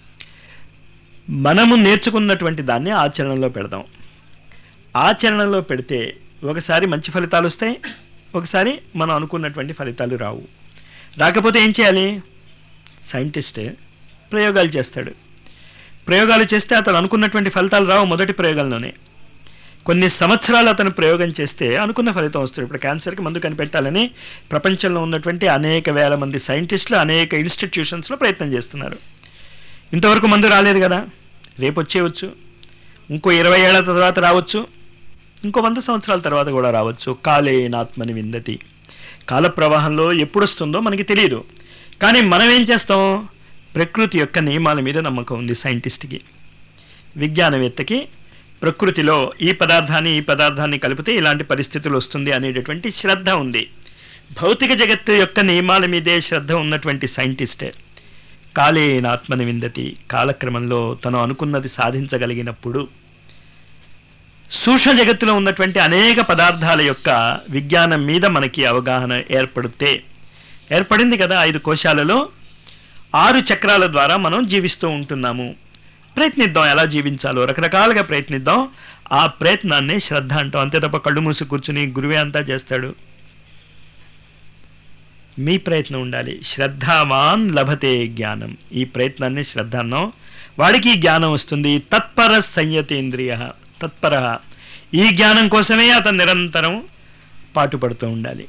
మనము నేర్చుకున్నటువంటి దాన్ని ఆచరణలో పెడదాం ఆచరణలో పెడితే ఒకసారి మంచి ఫలితాలు వస్తాయి ఒకసారి మనం అనుకున్నటువంటి ఫలితాలు రావు రాకపోతే ఏం చేయాలి సైంటిస్ట్ ప్రయోగాలు చేస్తాడు ప్రయోగాలు చేస్తే అతను అనుకున్నటువంటి ఫలితాలు రావు మొదటి ప్రయోగంలోనే కొన్ని సంవత్సరాలు అతను ప్రయోగం చేస్తే అనుకున్న ఫలితం వస్తుంది ఇప్పుడు క్యాన్సర్కి మందు కనిపెట్టాలని ప్రపంచంలో ఉన్నటువంటి అనేక వేల మంది సైంటిస్టులు అనేక ఇన్స్టిట్యూషన్స్లో ప్రయత్నం చేస్తున్నారు ఇంతవరకు మందు రాలేదు కదా రేపు వచ్చేయవచ్చు ఇంకో ఇరవై ఏళ్ల తర్వాత రావచ్చు ఇంకో వంద సంవత్సరాల తర్వాత కూడా రావచ్చు కాలేనాత్మని విందతి కాల ప్రవాహంలో ఎప్పుడు వస్తుందో మనకి తెలియదు కానీ మనం ఏం చేస్తాం ప్రకృతి యొక్క నియమాల మీద నమ్మకం ఉంది సైంటిస్ట్కి విజ్ఞానవేత్తకి ప్రకృతిలో ఈ పదార్థాన్ని ఈ పదార్థాన్ని కలిపితే ఇలాంటి పరిస్థితులు వస్తుంది అనేటటువంటి శ్రద్ధ ఉంది భౌతిక జగత్తు యొక్క నియమాల మీదే శ్రద్ధ ఉన్నటువంటి సైంటిస్టే కాలేనాత్మని విందతి కాలక్రమంలో తను అనుకున్నది సాధించగలిగినప్పుడు సూక్ష్మ జగత్తులో ఉన్నటువంటి అనేక పదార్థాల యొక్క విజ్ఞానం మీద మనకి అవగాహన ఏర్పడితే ఏర్పడింది కదా ఐదు కోశాలలో ఆరు చక్రాల ద్వారా మనం జీవిస్తూ ఉంటున్నాము ప్రయత్నిద్దాం ఎలా జీవించాలో రకరకాలుగా ప్రయత్నిద్దాం ఆ ప్రయత్నాన్ని శ్రద్ధ అంటాం అంతే తప్ప కళ్ళు మూసి కూర్చుని గురువే అంతా చేస్తాడు మీ ప్రయత్నం ఉండాలి శ్రద్ధావాన్ లభతే జ్ఞానం ఈ ప్రయత్నాన్ని శ్రద్ధ అన్నాం వాడికి ఈ జ్ఞానం వస్తుంది తత్పర సంయతేంద్రియ తత్పర ఈ జ్ఞానం కోసమే అతను నిరంతరం పాటుపడుతూ ఉండాలి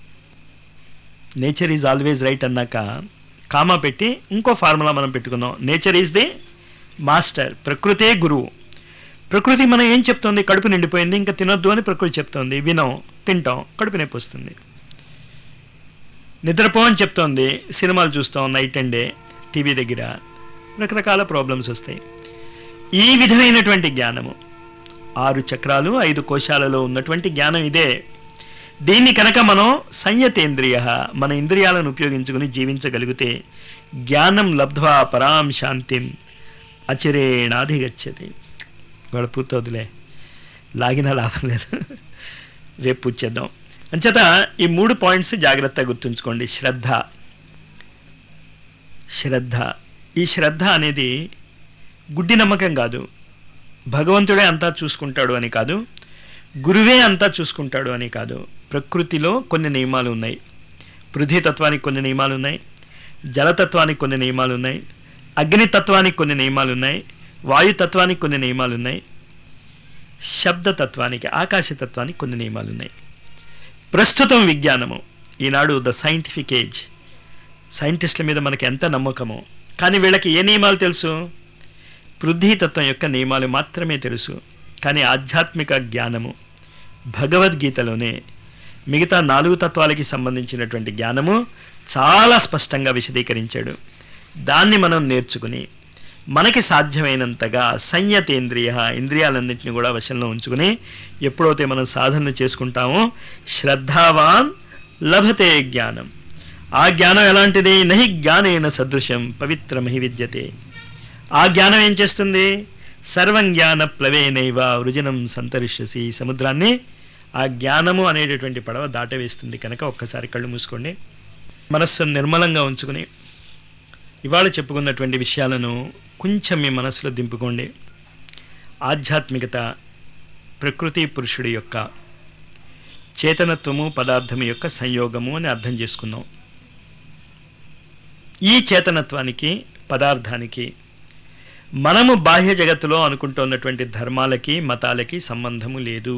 నేచర్ ఈజ్ ఆల్వేజ్ రైట్ అన్నాక కామా పెట్టి ఇంకో ఫార్ములా మనం పెట్టుకుందాం నేచర్ ఈజ్ ది మాస్టర్ ప్రకృతే గురువు ప్రకృతి మనం ఏం చెప్తోంది కడుపు నిండిపోయింది ఇంకా తినొద్దు అని ప్రకృతి చెప్తోంది వినం తింటాం కడుపు నొప్పి వస్తుంది నిద్రపో అని చెప్తోంది సినిమాలు చూస్తాం నైట్ అండ్ డే టీవీ దగ్గర రకరకాల ప్రాబ్లమ్స్ వస్తాయి ఈ విధమైనటువంటి జ్ఞానము ఆరు చక్రాలు ఐదు కోశాలలో ఉన్నటువంటి జ్ఞానం ఇదే దీన్ని కనుక మనం సంయతేంద్రియ మన ఇంద్రియాలను ఉపయోగించుకుని జీవించగలిగితే జ్ఞానం లబ్ధ్వా పరాం శాంతిం అచిరేణాధిగచ్చతి వాళ్ళ పూర్తవుతులే లాగినా లాభం లేదు రేపు పూజ చేద్దాం అంచేత ఈ మూడు పాయింట్స్ జాగ్రత్తగా గుర్తుంచుకోండి శ్రద్ధ శ్రద్ధ ఈ శ్రద్ధ అనేది గుడ్డి నమ్మకం కాదు భగవంతుడే అంతా చూసుకుంటాడు అని కాదు గురువే అంతా చూసుకుంటాడు అని కాదు ప్రకృతిలో కొన్ని నియమాలు ఉన్నాయి పృథ్వీతత్వానికి కొన్ని నియమాలు ఉన్నాయి జలతత్వానికి కొన్ని నియమాలు ఉన్నాయి అగ్నితత్వానికి కొన్ని నియమాలు ఉన్నాయి వాయుతత్వానికి కొన్ని నియమాలు ఉన్నాయి శబ్దతత్వానికి ఆకాశతత్వానికి కొన్ని నియమాలు ఉన్నాయి ప్రస్తుతం విజ్ఞానము ఈనాడు ద సైంటిఫిక్ ఏజ్ సైంటిస్టుల మీద మనకి ఎంత నమ్మకమో కానీ వీళ్ళకి ఏ నియమాలు తెలుసు పృథ్వీతత్వం యొక్క నియమాలు మాత్రమే తెలుసు కానీ ఆధ్యాత్మిక జ్ఞానము భగవద్గీతలోనే మిగతా నాలుగు తత్వాలకి సంబంధించినటువంటి జ్ఞానము చాలా స్పష్టంగా విశదీకరించాడు దాన్ని మనం నేర్చుకుని మనకి సాధ్యమైనంతగా సంయతేంద్రియ ఇంద్రియాలన్నింటినీ కూడా వశంలో ఉంచుకుని ఎప్పుడైతే మనం సాధన చేసుకుంటామో శ్రద్ధావాన్ లభతే జ్ఞానం ఆ జ్ఞానం ఎలాంటిది నహి జ్ఞానేన సదృశం పవిత్రమహి విద్యతే ఆ జ్ఞానం ఏం చేస్తుంది సర్వం జ్ఞాన ప్లవేనైవ వృజనం సంతరిష్యసి సముద్రాన్ని ఆ జ్ఞానము అనేటటువంటి పడవ దాటవేస్తుంది కనుక ఒక్కసారి కళ్ళు మూసుకోండి మనస్సును నిర్మలంగా ఉంచుకుని ఇవాళ చెప్పుకున్నటువంటి విషయాలను కొంచెం మీ మనసులో దింపుకోండి ఆధ్యాత్మికత ప్రకృతి పురుషుడి యొక్క చేతనత్వము పదార్థము యొక్క సంయోగము అని అర్థం చేసుకుందాం ఈ చేతనత్వానికి పదార్థానికి మనము బాహ్య జగత్తులో అనుకుంటున్నటువంటి ధర్మాలకి మతాలకి సంబంధము లేదు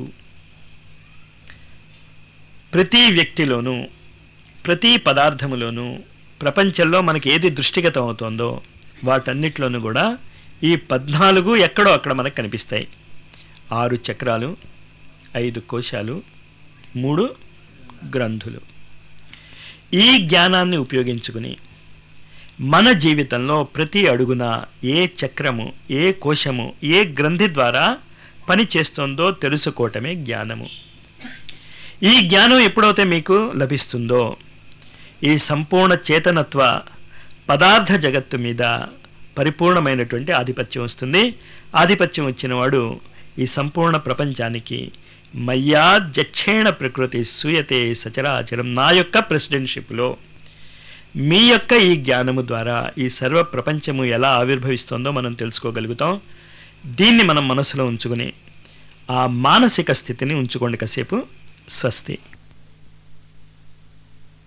ప్రతి వ్యక్తిలోనూ ప్రతి పదార్థములోనూ ప్రపంచంలో మనకి ఏది దృష్టిగతం అవుతుందో వాటన్నిటిలోనూ కూడా ఈ పద్నాలుగు ఎక్కడో అక్కడ మనకు కనిపిస్తాయి ఆరు చక్రాలు ఐదు కోశాలు మూడు గ్రంథులు ఈ జ్ఞానాన్ని ఉపయోగించుకుని మన జీవితంలో ప్రతి అడుగున ఏ చక్రము ఏ కోశము ఏ గ్రంథి ద్వారా పని చేస్తుందో తెలుసుకోవటమే జ్ఞానము ఈ జ్ఞానం ఎప్పుడైతే మీకు లభిస్తుందో ఈ సంపూర్ణ చేతనత్వ పదార్థ జగత్తు మీద పరిపూర్ణమైనటువంటి ఆధిపత్యం వస్తుంది ఆధిపత్యం వచ్చినవాడు ఈ సంపూర్ణ ప్రపంచానికి మయ్యా జక్షేణ ప్రకృతి సూయతే సచరాచరం నా యొక్క ప్రెసిడెంట్షిప్లో మీ యొక్క ఈ జ్ఞానము ద్వారా ఈ సర్వ ప్రపంచము ఎలా ఆవిర్భవిస్తుందో మనం తెలుసుకోగలుగుతాం దీన్ని మనం మనసులో ఉంచుకుని ఆ మానసిక స్థితిని ఉంచుకోండి కాసేపు స్వస్తి